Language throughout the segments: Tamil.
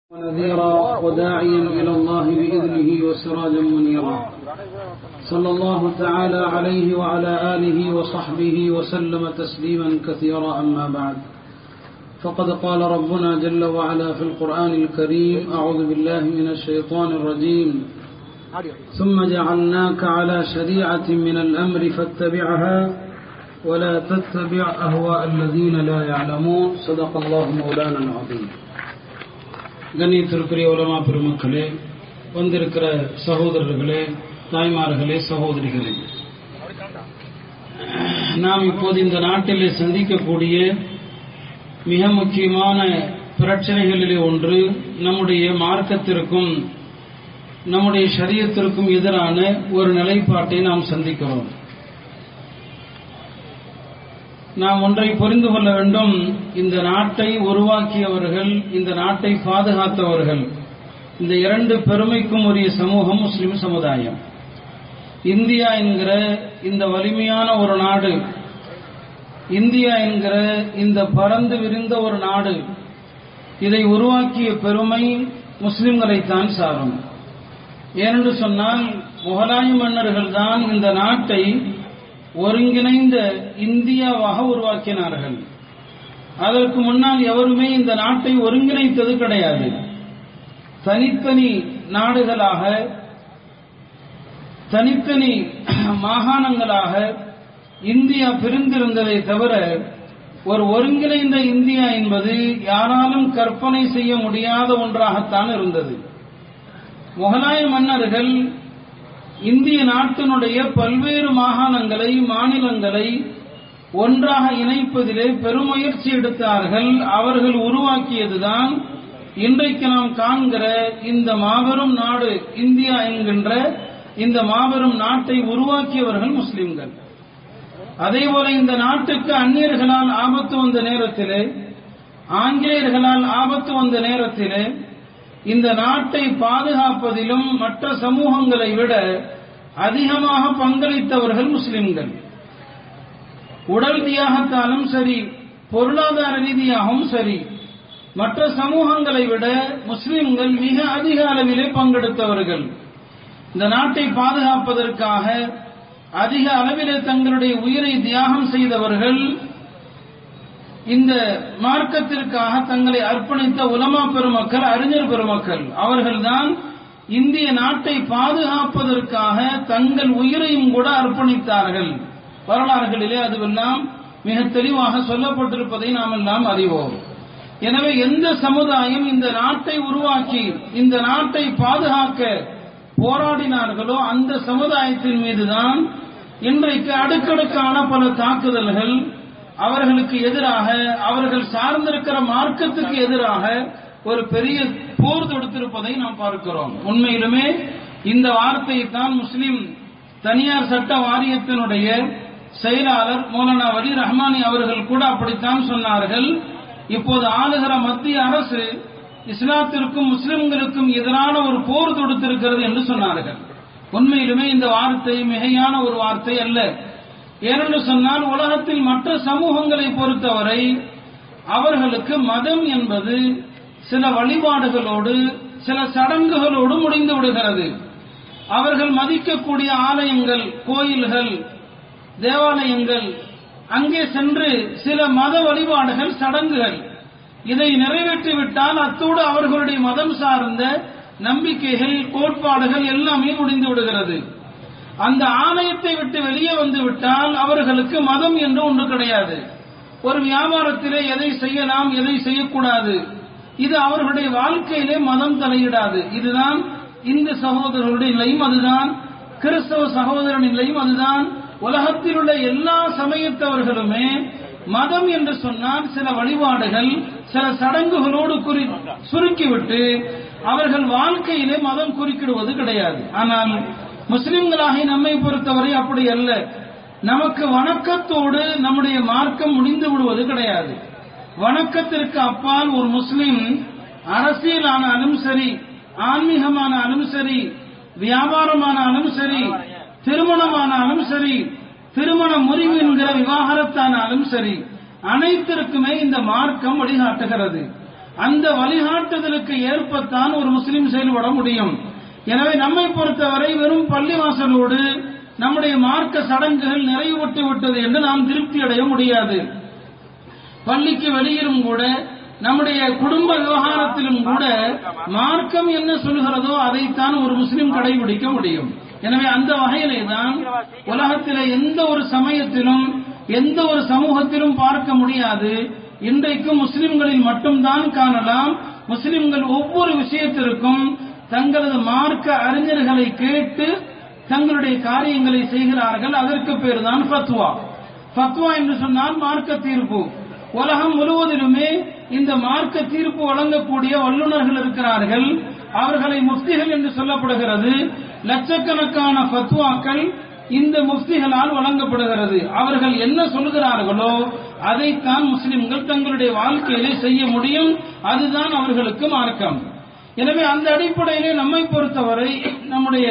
ونذيرا وداعيا إلى الله بإذنه وسراجا منيرا صلى الله تعالى عليه وعلى آله وصحبه وسلم تسليما كثيرا أما بعد فقد قال ربنا جل وعلا في القرآن الكريم أعوذ بالله من الشيطان الرجيم ثم جعلناك على شريعة من الأمر فاتبعها ولا تتبع أهواء الذين لا يعلمون صدق الله مولانا العظيم கண்ணியத்திற்குரிய உலமா பெருமக்களே வந்திருக்கிற சகோதரர்களே தாய்மார்களே சகோதரிகளே நாம் இப்போது இந்த நாட்டிலே சந்திக்கக்கூடிய மிக முக்கியமான பிரச்சனைகளிலே ஒன்று நம்முடைய மார்க்கத்திற்கும் நம்முடைய சரியத்திற்கும் எதிரான ஒரு நிலைப்பாட்டை நாம் சந்திக்கிறோம் நாம் ஒன்றை புரிந்து கொள்ள வேண்டும் இந்த நாட்டை உருவாக்கியவர்கள் இந்த நாட்டை பாதுகாத்தவர்கள் இந்த இரண்டு பெருமைக்கும் உரிய சமூகம் முஸ்லிம் சமுதாயம் இந்தியா என்கிற இந்த வலிமையான ஒரு நாடு இந்தியா என்கிற இந்த பறந்து விரிந்த ஒரு நாடு இதை உருவாக்கிய பெருமை முஸ்லிம்களைத்தான் சாரும் ஏனென்று சொன்னால் முகலாய மன்னர்கள் தான் இந்த நாட்டை ஒருங்கிணைந்த இந்தியாவாக உருவாக்கினார்கள் அதற்கு முன்னால் எவருமே இந்த நாட்டை ஒருங்கிணைத்தது கிடையாது தனித்தனி நாடுகளாக தனித்தனி மாகாணங்களாக இந்தியா பிரிந்திருந்ததை தவிர ஒரு ஒருங்கிணைந்த இந்தியா என்பது யாராலும் கற்பனை செய்ய முடியாத ஒன்றாகத்தான் இருந்தது முகலாய மன்னர்கள் இந்திய நாட்டினுடைய பல்வேறு மாகாணங்களை மாநிலங்களை ஒன்றாக இணைப்பதிலே பெருமுயற்சி எடுத்தார்கள் அவர்கள் உருவாக்கியதுதான் இன்றைக்கு நாம் காண்கிற இந்த மாபெரும் நாடு இந்தியா என்கின்ற இந்த மாபெரும் நாட்டை உருவாக்கியவர்கள் முஸ்லிம்கள் அதேபோல இந்த நாட்டுக்கு அந்நியர்களால் ஆபத்து வந்த நேரத்திலே ஆங்கிலேயர்களால் ஆபத்து வந்த நேரத்திலே இந்த நாட்டை பாதுகாப்பதிலும் மற்ற சமூகங்களை விட அதிகமாக பங்களித்தவர்கள் முஸ்லிம்கள் உடல் தியாகத்தாலும் சரி பொருளாதார ரீதியாகவும் சரி மற்ற சமூகங்களை விட முஸ்லிம்கள் மிக அதிக அளவிலே பங்கெடுத்தவர்கள் இந்த நாட்டை பாதுகாப்பதற்காக அதிக அளவிலே தங்களுடைய உயிரை தியாகம் செய்தவர்கள் இந்த மார்க்கத்திற்காக தங்களை அர்ப்பணித்த உலமா பெருமக்கள் அறிஞர் பெருமக்கள் அவர்கள்தான் இந்திய நாட்டை பாதுகாப்பதற்காக தங்கள் உயிரையும் கூட அர்ப்பணித்தார்கள் வரலாறுகளிலே அதுவெல்லாம் மிக தெளிவாக சொல்லப்பட்டிருப்பதை நாம் எல்லாம் அறிவோம் எனவே எந்த சமுதாயம் இந்த நாட்டை உருவாக்கி இந்த நாட்டை பாதுகாக்க போராடினார்களோ அந்த சமுதாயத்தின் மீதுதான் இன்றைக்கு அடுக்கடுக்கான பல தாக்குதல்கள் அவர்களுக்கு எதிராக அவர்கள் சார்ந்திருக்கிற மார்க்கத்துக்கு எதிராக ஒரு பெரிய போர் தொடுத்திருப்பதை நாம் பார்க்கிறோம் உண்மையிலுமே இந்த வார்த்தையை தான் முஸ்லிம் தனியார் சட்ட வாரியத்தினுடைய செயலாளர் மௌலானா வலி ரஹ்மானி அவர்கள் கூட அப்படித்தான் சொன்னார்கள் இப்போது ஆளுகிற மத்திய அரசு இஸ்லாத்திற்கும் முஸ்லிம்களுக்கும் எதிரான ஒரு போர் தொடுத்திருக்கிறது என்று சொன்னார்கள் உண்மையிலுமே இந்த வார்த்தை மிகையான ஒரு வார்த்தை அல்ல ஏனென்று சொன்னால் உலகத்தில் மற்ற சமூகங்களை பொறுத்தவரை அவர்களுக்கு மதம் என்பது சில வழிபாடுகளோடு சில சடங்குகளோடு முடிந்து விடுகிறது அவர்கள் மதிக்கக்கூடிய ஆலயங்கள் கோயில்கள் தேவாலயங்கள் அங்கே சென்று சில மத வழிபாடுகள் சடங்குகள் இதை நிறைவேற்றிவிட்டால் அத்தோடு அவர்களுடைய மதம் சார்ந்த நம்பிக்கைகள் கோட்பாடுகள் எல்லாமே முடிந்து விடுகிறது அந்த ஆலயத்தை விட்டு வெளியே வந்து விட்டால் அவர்களுக்கு மதம் என்று ஒன்று கிடையாது ஒரு வியாபாரத்திலே எதை செய்யலாம் எதை செய்யக்கூடாது இது அவர்களுடைய வாழ்க்கையிலே மதம் தலையிடாது இதுதான் இந்து சகோதரர்களுடைய நிலையும் அதுதான் கிறிஸ்தவ சகோதரனின் நிலையும் அதுதான் உலகத்தில் உள்ள எல்லா சமயத்தவர்களுமே மதம் என்று சொன்னால் சில வழிபாடுகள் சில சடங்குகளோடு குறி சுருக்கிவிட்டு அவர்கள் வாழ்க்கையிலே மதம் குறுக்கிடுவது கிடையாது ஆனால் முஸ்லிம்களாகி நம்மை பொறுத்தவரை அப்படி அல்ல நமக்கு வணக்கத்தோடு நம்முடைய மார்க்கம் முடிந்து விடுவது கிடையாது வணக்கத்திற்கு அப்பால் ஒரு முஸ்லிம் அரசியலானாலும் சரி ஆன்மீகமானாலும் சரி வியாபாரமானாலும் சரி திருமணமானாலும் சரி திருமண முறிவு என்கிற விவாகரத்தானாலும் சரி அனைத்திற்குமே இந்த மார்க்கம் வழிகாட்டுகிறது அந்த வழிகாட்டுதலுக்கு ஏற்பத்தான் ஒரு முஸ்லிம் செயல்பட முடியும் எனவே நம்மை பொறுத்தவரை வெறும் பள்ளிவாசலோடு நம்முடைய மார்க்க சடங்குகள் நிறைவுபட்டு விட்டது என்று நாம் திருப்தி அடைய முடியாது பள்ளிக்கு வெளியிலும் கூட நம்முடைய குடும்ப விவகாரத்திலும் கூட மார்க்கம் என்ன சொல்கிறதோ அதைத்தான் ஒரு முஸ்லிம் கடைபிடிக்க முடியும் எனவே அந்த வகையிலே தான் உலகத்திலே எந்த ஒரு சமயத்திலும் எந்த ஒரு சமூகத்திலும் பார்க்க முடியாது இன்றைக்கும் முஸ்லிம்களில் மட்டும்தான் காணலாம் முஸ்லிம்கள் ஒவ்வொரு விஷயத்திற்கும் தங்களது மார்க்க அறிஞர்களை கேட்டு தங்களுடைய காரியங்களை செய்கிறார்கள் அதற்கு பேர் தான் ஃபத்வா ஃபத்வா என்று சொன்னால் மார்க்க தீர்ப்பு உலகம் முழுவதிலுமே இந்த மார்க்க தீர்ப்பு வழங்கக்கூடிய வல்லுநர்கள் இருக்கிறார்கள் அவர்களை முஃப்திகள் என்று சொல்லப்படுகிறது லட்சக்கணக்கான ஃபத்வாக்கள் இந்த முஃப்திகளால் வழங்கப்படுகிறது அவர்கள் என்ன சொல்கிறார்களோ அதைத்தான் முஸ்லிம்கள் தங்களுடைய வாழ்க்கையிலே செய்ய முடியும் அதுதான் அவர்களுக்கு மார்க்கம் எனவே அந்த அடிப்படையிலே நம்மை பொறுத்தவரை நம்முடைய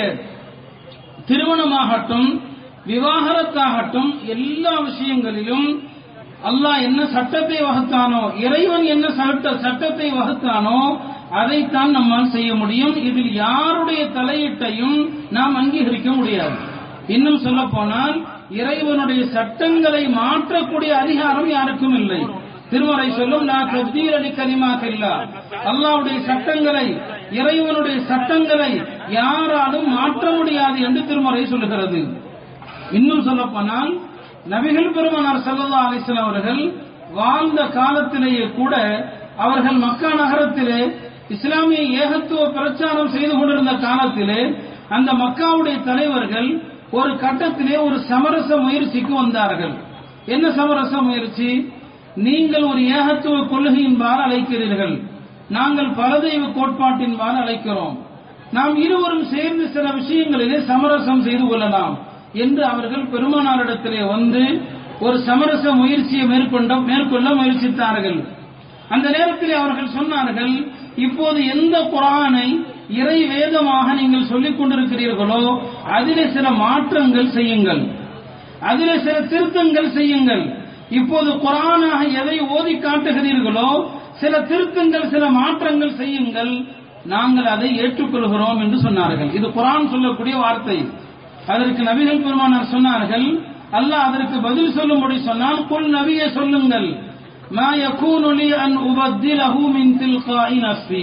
திருமணமாகட்டும் விவாகரத்தாகட்டும் எல்லா விஷயங்களிலும் அல்லாஹ் என்ன சட்டத்தை வகுத்தானோ இறைவன் என்ன சட்ட சட்டத்தை வகுத்தானோ அதைத்தான் நம்மால் செய்ய முடியும் இதில் யாருடைய தலையீட்டையும் நாம் அங்கீகரிக்க முடியாது இன்னும் சொல்ல போனால் இறைவனுடைய சட்டங்களை மாற்றக்கூடிய அதிகாரம் யாருக்கும் இல்லை திருமறை சொல்லும் நான் தப்தீர் அலி கலிமாக்கில்லா அல்லாவுடைய சட்டங்களை இறைவனுடைய சட்டங்களை யாராலும் மாற்ற முடியாது என்று திருமறை சொல்லுகிறது இன்னும் சொல்ல போனால் நபிகள் பெருமானார் சல்லா அலிஸ்லாம் அவர்கள் வாழ்ந்த காலத்திலேயே கூட அவர்கள் மக்கா நகரத்திலே இஸ்லாமிய ஏகத்துவ பிரச்சாரம் செய்து கொண்டிருந்த காலத்திலே அந்த மக்காவுடைய தலைவர்கள் ஒரு கட்டத்திலே ஒரு சமரச முயற்சிக்கு வந்தார்கள் என்ன சமரச முயற்சி நீங்கள் ஒரு ஏகத்துவ கொள்கையின்பால் அழைக்கிறீர்கள் நாங்கள் பலதெய்வ கோட்பாட்டின்பால் அழைக்கிறோம் நாம் இருவரும் சேர்ந்து சில விஷயங்களிலே சமரசம் செய்து கொள்ளலாம் என்று அவர்கள் பெருமானாரிடத்திலே வந்து ஒரு சமரச முயற்சியை மேற்கொண்ட மேற்கொள்ள முயற்சித்தார்கள் அந்த நேரத்தில் அவர்கள் சொன்னார்கள் இப்போது எந்த குரானை இறை வேதமாக நீங்கள் சொல்லிக் கொண்டிருக்கிறீர்களோ அதிலே சில மாற்றங்கள் செய்யுங்கள் அதிலே சில திருத்தங்கள் செய்யுங்கள் இப்போது குரானாக எதை ஓதி காட்டுகிறீர்களோ சில திருத்தங்கள் சில மாற்றங்கள் செய்யுங்கள் நாங்கள் அதை ஏற்றுக்கொள்கிறோம் என்று சொன்னார்கள் இது குரான் சொல்லக்கூடிய வார்த்தை அதற்கு நபிகள் பெருமானார் சொன்னார்கள் அல்லாஹ் அதற்கு பதில் சொல்லும்படி சொன்னால் குல் நபியை சொல்லுங்கள் மா யகூனு லி அன் உபத்திலஹு மின் தில்காஇ நஃப்ஸி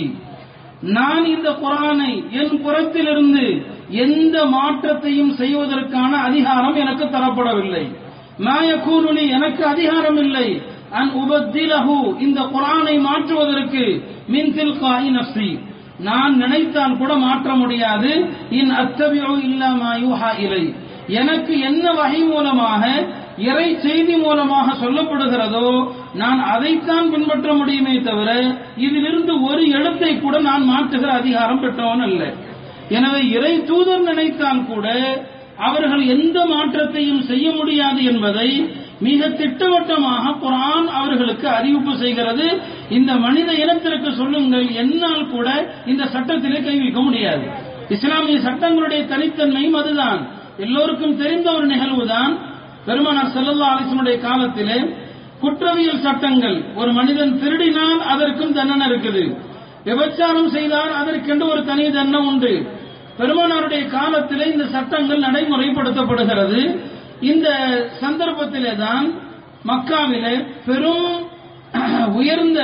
நான் இந்த குரானை என் புறத்திலிருந்து எந்த மாற்றத்தையும் செய்வதற்கான அதிகாரம் எனக்கு தரப்படவில்லை மா யகூனு லி எனக்கு அதிகாரம் இல்லை அன் உபத்திலஹு இந்த குரானை மாற்றுவதற்கு மின் தில்காஇ நஃப்ஸி நான் நினைத்தால் கூட மாற்ற முடியாது இன் அத்தபியோ இல்லாமா யூஹா இலை எனக்கு என்ன வகை மூலமாக இறை செய்தி மூலமாக சொல்லப்படுகிறதோ நான் அதைத்தான் பின்பற்ற முடியுமே தவிர இதிலிருந்து ஒரு எழுத்தை கூட நான் மாற்றுகிற அதிகாரம் பெற்றவன் அல்ல எனவே இறை தூதர் நினைத்தால் கூட அவர்கள் எந்த மாற்றத்தையும் செய்ய முடியாது என்பதை மிக திட்டவட்டமாக குரான் அவர்களுக்கு அறிவிப்பு செய்கிறது இந்த மனித இனத்திற்கு சொல்லுங்கள் என்னால் கூட இந்த சட்டத்திலே கை வைக்க முடியாது இஸ்லாமிய சட்டங்களுடைய தனித்தன்மையும் அதுதான் எல்லோருக்கும் தெரிந்த ஒரு நிகழ்வுதான் பெருமானார் செல்லல்லா அலிசனுடைய காலத்திலே குற்றவியல் சட்டங்கள் ஒரு மனிதன் திருடினால் அதற்கும் தண்டனை இருக்குது விபச்சாரம் செய்தால் அதற்கென்று ஒரு தனி தண்டனை உண்டு பெருமானாருடைய காலத்திலே இந்த சட்டங்கள் நடைமுறைப்படுத்தப்படுகிறது இந்த சந்தர்ப்பத்திலே தான் மக்காவிலே பெரும் உயர்ந்த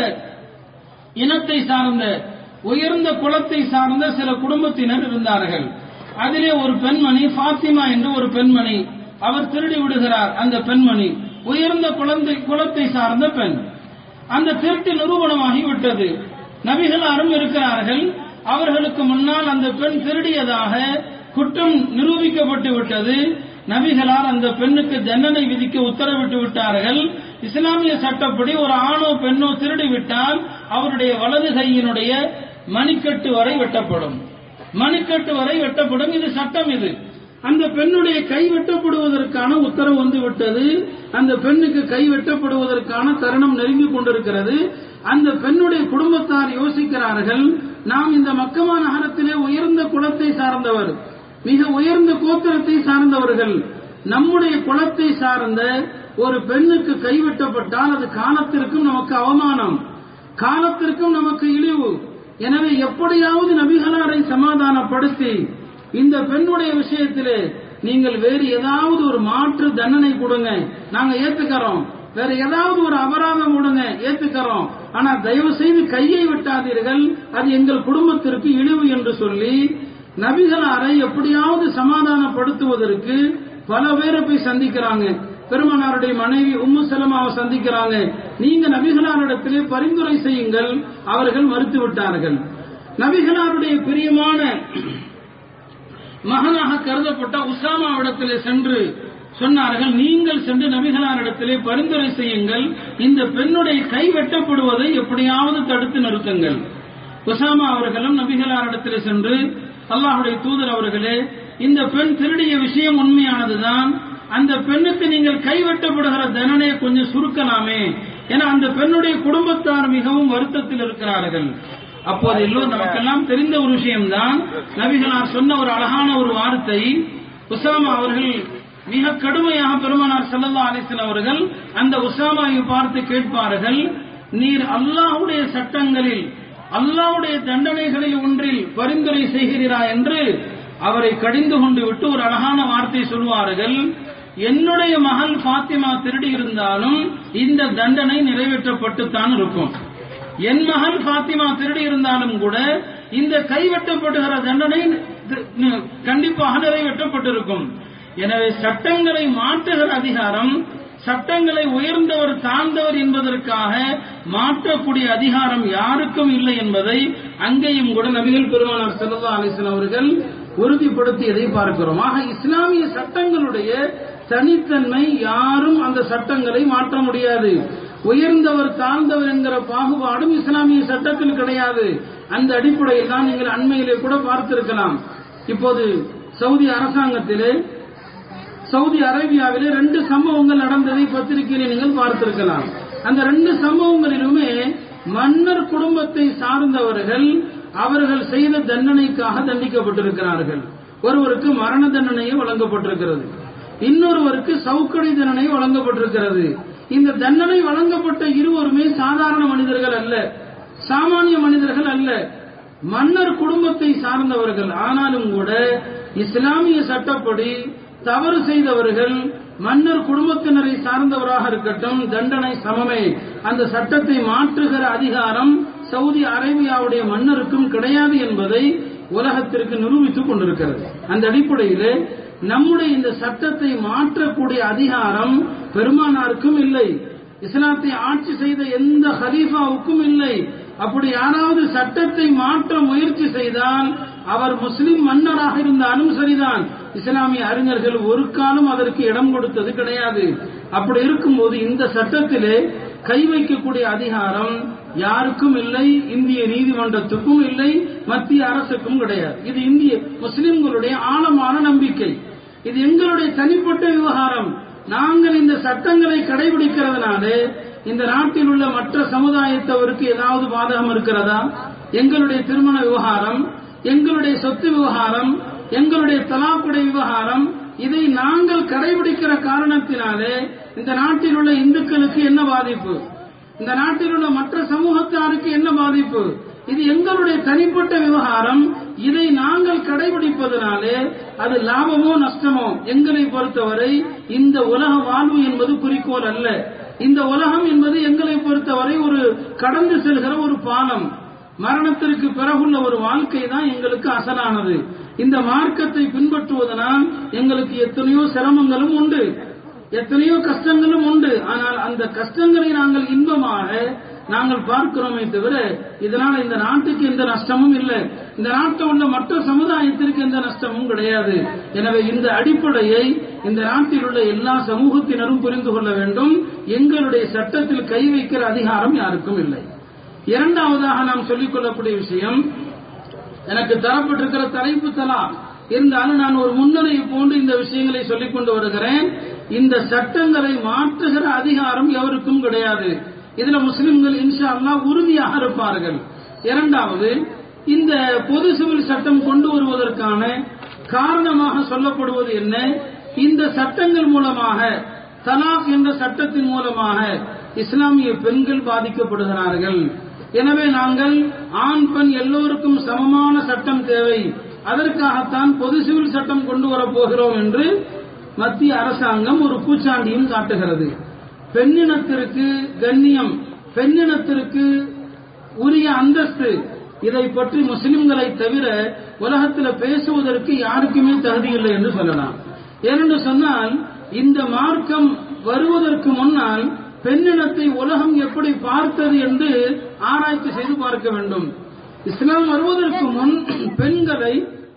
இனத்தை சார்ந்த உயர்ந்த குலத்தை சார்ந்த சில குடும்பத்தினர் இருந்தார்கள் அதிலே ஒரு பெண்மணி ஃபாத்திமா என்று ஒரு பெண்மணி அவர் திருடி விடுகிறார் அந்த பெண்மணி உயர்ந்த குழந்தை குலத்தை சார்ந்த பெண் அந்த திருட்டு நிரூபணமாகி விட்டது நபிகளாரும் இருக்கிறார்கள் அவர்களுக்கு முன்னால் அந்த பெண் திருடியதாக குற்றம் நிரூபிக்கப்பட்டு விட்டது நபிகளார் அந்த பெண்ணுக்கு தண்டனை விதிக்க உத்தரவிட்டு விட்டார்கள் இஸ்லாமிய சட்டப்படி ஒரு ஆணோ பெண்ணோ திருடி விட்டால் அவருடைய வலது கையினுடைய மணிக்கட்டு வரை வெட்டப்படும் மணிக்கட்டு வரை வெட்டப்படும் இது சட்டம் இது அந்த பெண்ணுடைய கை வெட்டப்படுவதற்கான உத்தரவு வந்து விட்டது அந்த பெண்ணுக்கு கை வெட்டப்படுவதற்கான தருணம் நெருங்கி கொண்டிருக்கிறது அந்த பெண்ணுடைய குடும்பத்தார் யோசிக்கிறார்கள் நாம் இந்த மக்கமா நகரத்திலே உயர்ந்த குலத்தை சார்ந்தவர் மிக உயர்ந்த கோத்திரத்தை சார்ந்தவர்கள் நம்முடைய குலத்தை சார்ந்த ஒரு பெண்ணுக்கு கைவிட்டப்பட்டால் அது காலத்திற்கும் நமக்கு அவமானம் காலத்திற்கும் நமக்கு இழிவு எனவே எப்படியாவது நபிகளாரை சமாதானப்படுத்தி இந்த பெண்ணுடைய விஷயத்திலே நீங்கள் வேறு ஏதாவது ஒரு மாற்று தண்டனை கொடுங்க நாங்க ஏத்துக்கிறோம் வேற ஏதாவது ஒரு அபராதம் கொடுங்க ஏத்துக்கிறோம் ஆனா தயவு செய்து கையை விட்டாதீர்கள் அது எங்கள் குடும்பத்திற்கு இழிவு என்று சொல்லி நபிகளாரை எப்படியாவது சமாதானப்படுத்துவதற்கு பல பேரை போய் சந்திக்கிறாங்க பெருமனாருடைய மனைவி உம்மு செலமாவை சந்திக்கிறாங்க நீங்க நபிகளாரிடத்திலே பரிந்துரை செய்யுங்கள் அவர்கள் மறுத்து விட்டார்கள் நபிகளாருடைய பிரியமான மகனாக கருதப்பட்ட உசாமாவிடத்திலே சென்று சொன்னார்கள் நீங்கள் சென்று நபிகளாரிடத்திலே பரிந்துரை செய்யுங்கள் இந்த பெண்ணுடைய கை வெட்டப்படுவதை எப்படியாவது தடுத்து நிறுத்துங்கள் உசாமா அவர்களும் நபிகளாரிடத்திலே சென்று அல்லாஹுடைய தூதர் அவர்களே இந்த பெண் திருடிய விஷயம் உண்மையானதுதான் அந்த பெண்ணுக்கு நீங்கள் கைவெட்டப்படுகிற தண்டனையை கொஞ்சம் சுருக்கலாமே ஏன்னா அந்த பெண்ணுடைய குடும்பத்தார் மிகவும் வருத்தத்தில் இருக்கிறார்கள் அப்போது எல்லோரும் நமக்கெல்லாம் தெரிந்த ஒரு விஷயம்தான் நபிகளார் சொன்ன ஒரு அழகான ஒரு வார்த்தை உசாமா அவர்கள் மிக கடுமையாக பெருமானார் சல்லல்லா அலிஸ்லாம் அவர்கள் அந்த உசாமாவை பார்த்து கேட்பார்கள் நீர் அல்லாஹுடைய சட்டங்களில் அல்லாஹுடைய தண்டனைகளில் ஒன்றில் பரிந்துரை செய்கிறீரா என்று அவரை கடிந்து கொண்டு விட்டு ஒரு அழகான வார்த்தை சொல்வார்கள் என்னுடைய மகள் பாத்திமா திருடி இருந்தாலும் இந்த தண்டனை நிறைவேற்றப்பட்டு தான் இருக்கும் என் மகள் பாத்திமா திருடி இருந்தாலும் கூட இந்த கைவெட்டப்படுகிற தண்டனை கண்டிப்பாக நிறைவேற்றப்பட்டிருக்கும் எனவே சட்டங்களை மாற்றுகிற அதிகாரம் சட்டங்களை உயர்ந்தவர் தாழ்ந்தவர் என்பதற்காக மாற்றக்கூடிய அதிகாரம் யாருக்கும் இல்லை என்பதை அங்கேயும் கூட நபிகள் பெருமானார் செல்லா அலிஸ்லாம் அவர்கள் உறுதிப்படுத்தியதை பார்க்கிறோம் ஆக இஸ்லாமிய சட்டங்களுடைய தனித்தன்மை யாரும் அந்த சட்டங்களை மாற்ற முடியாது உயர்ந்தவர் தாழ்ந்தவர் என்கிற பாகுபாடும் இஸ்லாமிய சட்டத்தில் கிடையாது அந்த அடிப்படையில் தான் நீங்கள் அண்மையிலே கூட பார்த்திருக்கலாம் இப்போது சவுதி அரசாங்கத்திலே சவுதி அரேபியாவிலே ரெண்டு சம்பவங்கள் நடந்ததை பத்திரிகையில் நீங்கள் பார்த்திருக்கலாம் அந்த ரெண்டு சம்பவங்களிலுமே மன்னர் குடும்பத்தை சார்ந்தவர்கள் அவர்கள் செய்த தண்டனைக்காக தண்டிக்கப்பட்டிருக்கிறார்கள் ஒருவருக்கு மரண தண்டனையே வழங்கப்பட்டிருக்கிறது இன்னொருவருக்கு சவுக்கடி தண்டனை வழங்கப்பட்டிருக்கிறது இந்த தண்டனை வழங்கப்பட்ட இருவருமே சாதாரண மனிதர்கள் அல்ல சாமானிய மனிதர்கள் அல்ல மன்னர் குடும்பத்தை சார்ந்தவர்கள் ஆனாலும் கூட இஸ்லாமிய சட்டப்படி தவறு செய்தவர்கள் மன்னர் குடும்பத்தினரை சார்ந்தவராக இருக்கட்டும் தண்டனை சமமே அந்த சட்டத்தை மாற்றுகிற அதிகாரம் சவுதி அரேபியாவுடைய மன்னருக்கும் கிடையாது என்பதை உலகத்திற்கு நிரூபித்துக் கொண்டிருக்கிறது அந்த அடிப்படையில் நம்முடைய இந்த சட்டத்தை மாற்றக்கூடிய அதிகாரம் பெருமானாருக்கும் இல்லை இஸ்லாத்தை ஆட்சி செய்த எந்த ஹலீஃபாவுக்கும் இல்லை அப்படி யாராவது சட்டத்தை மாற்ற முயற்சி செய்தால் அவர் முஸ்லிம் மன்னராக இருந்தாலும் சரிதான் இஸ்லாமிய அறிஞர்கள் ஒரு காலம் அதற்கு இடம் கொடுத்தது கிடையாது அப்படி இருக்கும்போது இந்த சட்டத்திலே கை வைக்கக்கூடிய அதிகாரம் யாருக்கும் இல்லை இந்திய நீதிமன்றத்துக்கும் இல்லை மத்திய அரசுக்கும் கிடையாது இது இந்திய முஸ்லிம்களுடைய ஆழமான நம்பிக்கை இது எங்களுடைய தனிப்பட்ட விவகாரம் நாங்கள் இந்த சட்டங்களை கடைபிடிக்கிறதுனாலே இந்த நாட்டில் உள்ள மற்ற சமுதாயத்தவருக்கு ஏதாவது பாதகம் இருக்கிறதா எங்களுடைய திருமண விவகாரம் எங்களுடைய சொத்து விவகாரம் எங்களுடைய தலாக்குடைய விவகாரம் இதை நாங்கள் கடைபிடிக்கிற காரணத்தினாலே இந்த நாட்டில் உள்ள இந்துக்களுக்கு என்ன பாதிப்பு இந்த நாட்டில் உள்ள மற்ற சமூகத்தாருக்கு என்ன பாதிப்பு இது எங்களுடைய தனிப்பட்ட விவகாரம் இதை நாங்கள் கடைபிடிப்பதனாலே அது லாபமோ நஷ்டமோ எங்களை பொறுத்தவரை இந்த உலக வாழ்வு என்பது குறிக்கோள் அல்ல இந்த உலகம் என்பது எங்களை பொறுத்தவரை ஒரு கடந்து செல்கிற ஒரு பாலம் மரணத்திற்கு பிறகுள்ள ஒரு வாழ்க்கை தான் எங்களுக்கு அசலானது இந்த மார்க்கத்தை பின்பற்றுவதனால் எங்களுக்கு எத்தனையோ சிரமங்களும் உண்டு எத்தனையோ கஷ்டங்களும் உண்டு ஆனால் அந்த கஷ்டங்களை நாங்கள் இன்பமாக நாங்கள் பார்க்கிறோமே தவிர இதனால் இந்த நாட்டுக்கு எந்த நஷ்டமும் இல்லை இந்த நாட்டில் உள்ள மற்ற சமுதாயத்திற்கு எந்த நஷ்டமும் கிடையாது எனவே இந்த அடிப்படையை இந்த நாட்டில் உள்ள எல்லா சமூகத்தினரும் புரிந்து கொள்ள வேண்டும் எங்களுடைய சட்டத்தில் கை வைக்கிற அதிகாரம் யாருக்கும் இல்லை இரண்டாவதாக நாம் சொல்லிக் கொள்ளக்கூடிய விஷயம் எனக்கு தரப்பட்டிருக்கிற தலைப்பு தலா இருந்தாலும் நான் ஒரு முன்னரையை போன்று இந்த விஷயங்களை சொல்லிக் கொண்டு வருகிறேன் இந்த சட்டங்களை மாற்றுகிற அதிகாரம் எவருக்கும் கிடையாது இதுல முஸ்லிம்கள் இன்ஷா அல்லா உறுதியாக இருப்பார்கள் இரண்டாவது இந்த பொது சிவில் சட்டம் கொண்டு வருவதற்கான காரணமாக சொல்லப்படுவது என்ன இந்த சட்டங்கள் மூலமாக தலாக் என்ற சட்டத்தின் மூலமாக இஸ்லாமிய பெண்கள் பாதிக்கப்படுகிறார்கள் எனவே நாங்கள் ஆண் பெண் எல்லோருக்கும் சமமான சட்டம் தேவை அதற்காகத்தான் பொது சிவில் சட்டம் கொண்டு வரப் போகிறோம் என்று மத்திய அரசாங்கம் ஒரு பூச்சாண்டியும் காட்டுகிறது பெண்ணினத்திற்கு கண்ணியம் பெண்ணினத்திற்கு உரிய அந்தஸ்து இதை பற்றி முஸ்லிம்களை தவிர உலகத்தில் பேசுவதற்கு யாருக்குமே தகுதி இல்லை என்று சொல்லலாம் ஏனென்று சொன்னால் இந்த மார்க்கம் வருவதற்கு முன்னால் பெண்ணினத்தை உலகம் எப்படி பார்த்தது என்று ஆராய்ச்சி செய்து பார்க்க வேண்டும் இஸ்லாம் வருவதற்கு முன் பெண்களை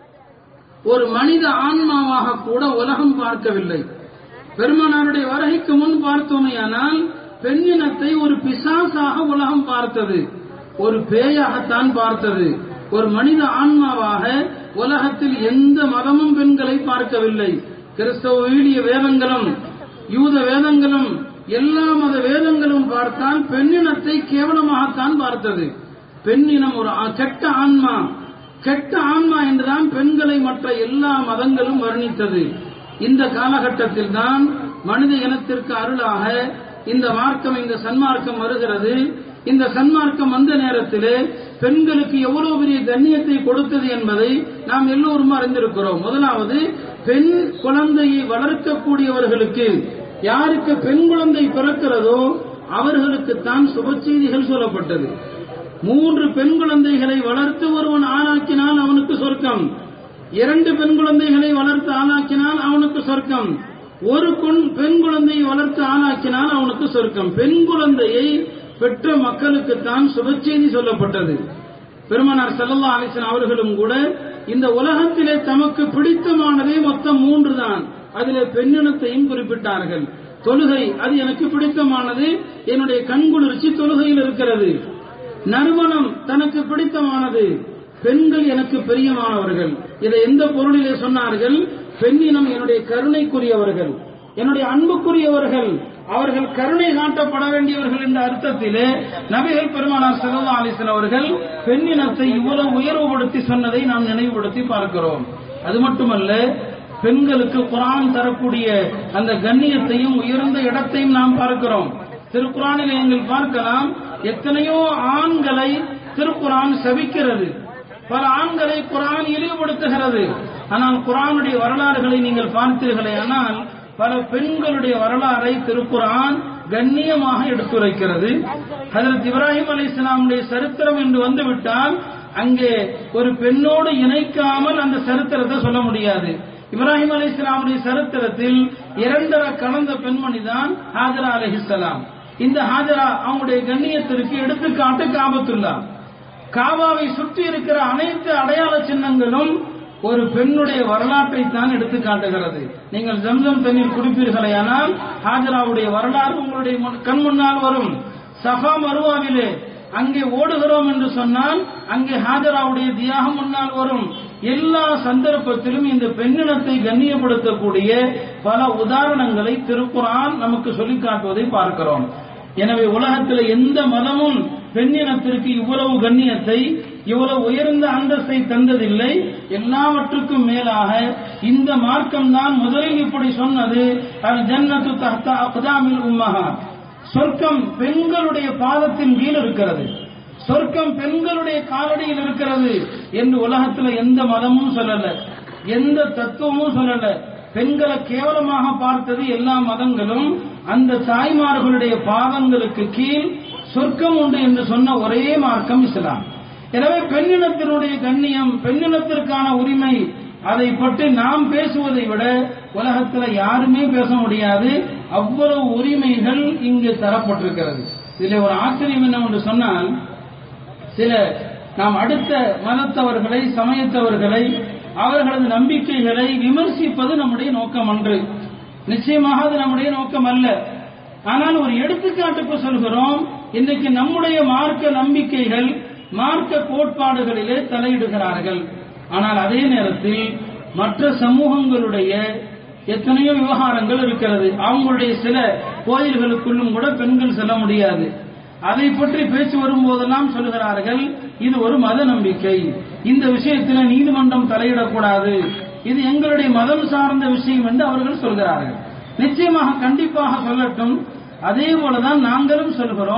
ஒரு மனித ஆன்மாவாக கூட உலகம் பார்க்கவில்லை பெருமானாருடைய வருகைக்கு முன் பார்த்தோமேயானால் பெண்ணினத்தை ஒரு பிசாசாக உலகம் பார்த்தது ஒரு பேயாகத்தான் பார்த்தது ஒரு மனித ஆன்மாவாக உலகத்தில் எந்த மதமும் பெண்களை பார்க்கவில்லை கிறிஸ்தவ வீடிய வேதங்களும் யூத வேதங்களும் எல்லா மத வேதங்களும் பார்த்தால் பெண்ணினத்தை கேவலமாகத்தான் பார்த்தது பெண்ணினம் ஒரு கெட்ட ஆன்மா கெட்ட ஆன்மா என்றுதான் பெண்களை மற்ற எல்லா மதங்களும் வர்ணித்தது இந்த காலகட்டத்தில் தான் மனித இனத்திற்கு அருளாக இந்த மார்க்கம் இந்த சன்மார்க்கம் வருகிறது இந்த சன்மார்க்கம் வந்த நேரத்திலே பெண்களுக்கு எவ்வளவு பெரிய கண்ணியத்தை கொடுத்தது என்பதை நாம் எல்லோரும் அறிந்திருக்கிறோம் முதலாவது பெண் குழந்தையை வளர்க்கக்கூடியவர்களுக்கு யாருக்கு பெண் குழந்தை பிறக்கிறதோ அவர்களுக்குத்தான் சுப செய்திகள் சொல்லப்பட்டது மூன்று பெண் குழந்தைகளை வளர்த்து ஒருவன் ஆளாக்கினால் அவனுக்கு சொர்க்கம் இரண்டு பெண் குழந்தைகளை வளர்த்து ஆளாக்கினால் அவனுக்கு சொர்க்கம் ஒரு பெண் குழந்தையை வளர்த்து ஆளாக்கினால் அவனுக்கு சொர்க்கம் பெண் குழந்தையை பெற்ற மக்களுக்குத்தான் சுபச்செய்தி சொல்லப்பட்டது பெருமனார் சல்லல்லா அலிசன் அவர்களும் கூட இந்த உலகத்திலே தமக்கு பிடித்தமானதே மொத்தம் மூன்று தான் அதிலே பெண்ணினத்தையும் குறிப்பிட்டார்கள் தொழுகை அது எனக்கு பிடித்தமானது என்னுடைய கண்குளிர்ச்சி தொழுகையில் இருக்கிறது நறுமணம் தனக்கு பிடித்தமானது பெண்கள் எனக்கு பிரியமானவர்கள் இதை எந்த பொருளிலே சொன்னார்கள் பெண்ணினம் என்னுடைய கருணைக்குரியவர்கள் என்னுடைய அன்புக்குரியவர்கள் அவர்கள் கருணை காட்டப்பட வேண்டியவர்கள் என்ற அர்த்தத்திலே நபிகள் பெருமானார் சல்லா அலிசன் அவர்கள் பெண்ணினத்தை இவ்வளவு உயர்வுபடுத்தி சொன்னதை நாம் நினைவுபடுத்தி பார்க்கிறோம் அது மட்டுமல்ல பெண்களுக்கு குரான் தரக்கூடிய அந்த கண்ணியத்தையும் உயர்ந்த இடத்தையும் நாம் பார்க்கிறோம் திருக்குறானில் நீங்கள் பார்க்கலாம் எத்தனையோ ஆண்களை திருக்குறான் சபிக்கிறது பல ஆண்களை குரான் இழிவுபடுத்துகிறது ஆனால் குரானுடைய வரலாறுகளை நீங்கள் பார்த்தீர்களே ஆனால் பல பெண்களுடைய வரலாறை திருக்குரான் கண்ணியமாக எடுத்துரைக்கிறது ஹதரத் இப்ராஹிம் அலி இஸ்லாமுடைய சரித்திரம் என்று வந்துவிட்டால் அங்கே ஒரு பெண்ணோடு இணைக்காமல் அந்த சரித்திரத்தை சொல்ல முடியாது இப்ராஹிம் அலி இஸ்லாமுடைய சரித்திரத்தில் இரண்டரை கலந்த பெண்மணி தான் ஹாஜரா அலிஹிஸ்லாம் இந்த ஹாஜரா அவங்களுடைய கண்ணியத்திற்கு எடுத்துக்காட்டு காபத்துல்லா காபாவை சுற்றி இருக்கிற அனைத்து அடையாள சின்னங்களும் ஒரு பெண்ணுடைய வரலாற்றை தான் எடுத்து காட்டுகிறது நீங்கள் ஜம்சம் தண்ணீர் குடிப்பீர்களேயானால் ஹாஜராவுடைய வரலாறு உங்களுடைய கண் முன்னால் வரும் சஃபா மருவாவிலே அங்கே ஓடுகிறோம் என்று சொன்னால் அங்கே ஹாஜராவுடைய தியாகம் முன்னால் வரும் எல்லா சந்தர்ப்பத்திலும் இந்த பெண்ணினத்தை கண்ணியப்படுத்தக்கூடிய பல உதாரணங்களை திருக்குறான் நமக்கு சொல்லி காட்டுவதை பார்க்கிறோம் எனவே உலகத்தில் எந்த மதமும் பெண்ணினத்திற்கு இவ்வளவு கண்ணியத்தை இவ்வளவு உயர்ந்த அந்தஸ்தை தந்ததில்லை எல்லாவற்றுக்கும் மேலாக இந்த மார்க்கம் தான் முதலில் இப்படி சொன்னது அது ஜன்னத்து தஹ்தா அக்தாமில் உம்மஹா சொர்க்கம் பெண்களுடைய பாதத்தின் கீழ் இருக்கிறது சொர்க்கம் பெண்களுடைய காலடியில் இருக்கிறது என்று உலகத்தில் எந்த மதமும் சொல்லல எந்த தத்துவமும் சொல்லல பெண்களை கேவலமாக பார்த்தது எல்லா மதங்களும் அந்த தாய்மார்களுடைய பாதங்களுக்கு கீழ் சொர்க்கம் உண்டு என்று சொன்ன ஒரே மார்க்கம் இஸ்லாம் எனவே பெண்ணினத்தினுடைய கண்ணியம் பெண்ணினத்திற்கான உரிமை அதை பற்றி நாம் பேசுவதை விட உலகத்தில் யாருமே பேச முடியாது அவ்வளவு உரிமைகள் இங்கு தரப்பட்டிருக்கிறது இதில் ஒரு ஆச்சரியம் என்னவென்று சொன்னால் சில நாம் அடுத்த மதத்தவர்களை சமயத்தவர்களை அவர்களது நம்பிக்கைகளை விமர்சிப்பது நம்முடைய நோக்கம் அன்று நிச்சயமாக அது நம்முடைய நோக்கம் அல்ல ஆனால் ஒரு எடுத்துக்காட்டுக்கு சொல்கிறோம் இன்றைக்கு நம்முடைய மார்க்க நம்பிக்கைகள் மார்க்க கோட்பாடுகளிலே தலையிடுகிறார்கள் ஆனால் அதே நேரத்தில் மற்ற சமூகங்களுடைய எத்தனையோ விவகாரங்கள் இருக்கிறது அவங்களுடைய சில கோயில்களுக்குள்ளும் கூட பெண்கள் செல்ல முடியாது அதை பற்றி பேச்சு வரும்போதெல்லாம் சொல்கிறார்கள் இது ஒரு மத நம்பிக்கை இந்த விஷயத்தில் நீதிமன்றம் தலையிடக்கூடாது இது எங்களுடைய மதம் சார்ந்த விஷயம் என்று அவர்கள் சொல்கிறார்கள் நிச்சயமாக கண்டிப்பாக சொல்லட்டும் அதே போலதான் நாங்களும் சொல்கிறோம்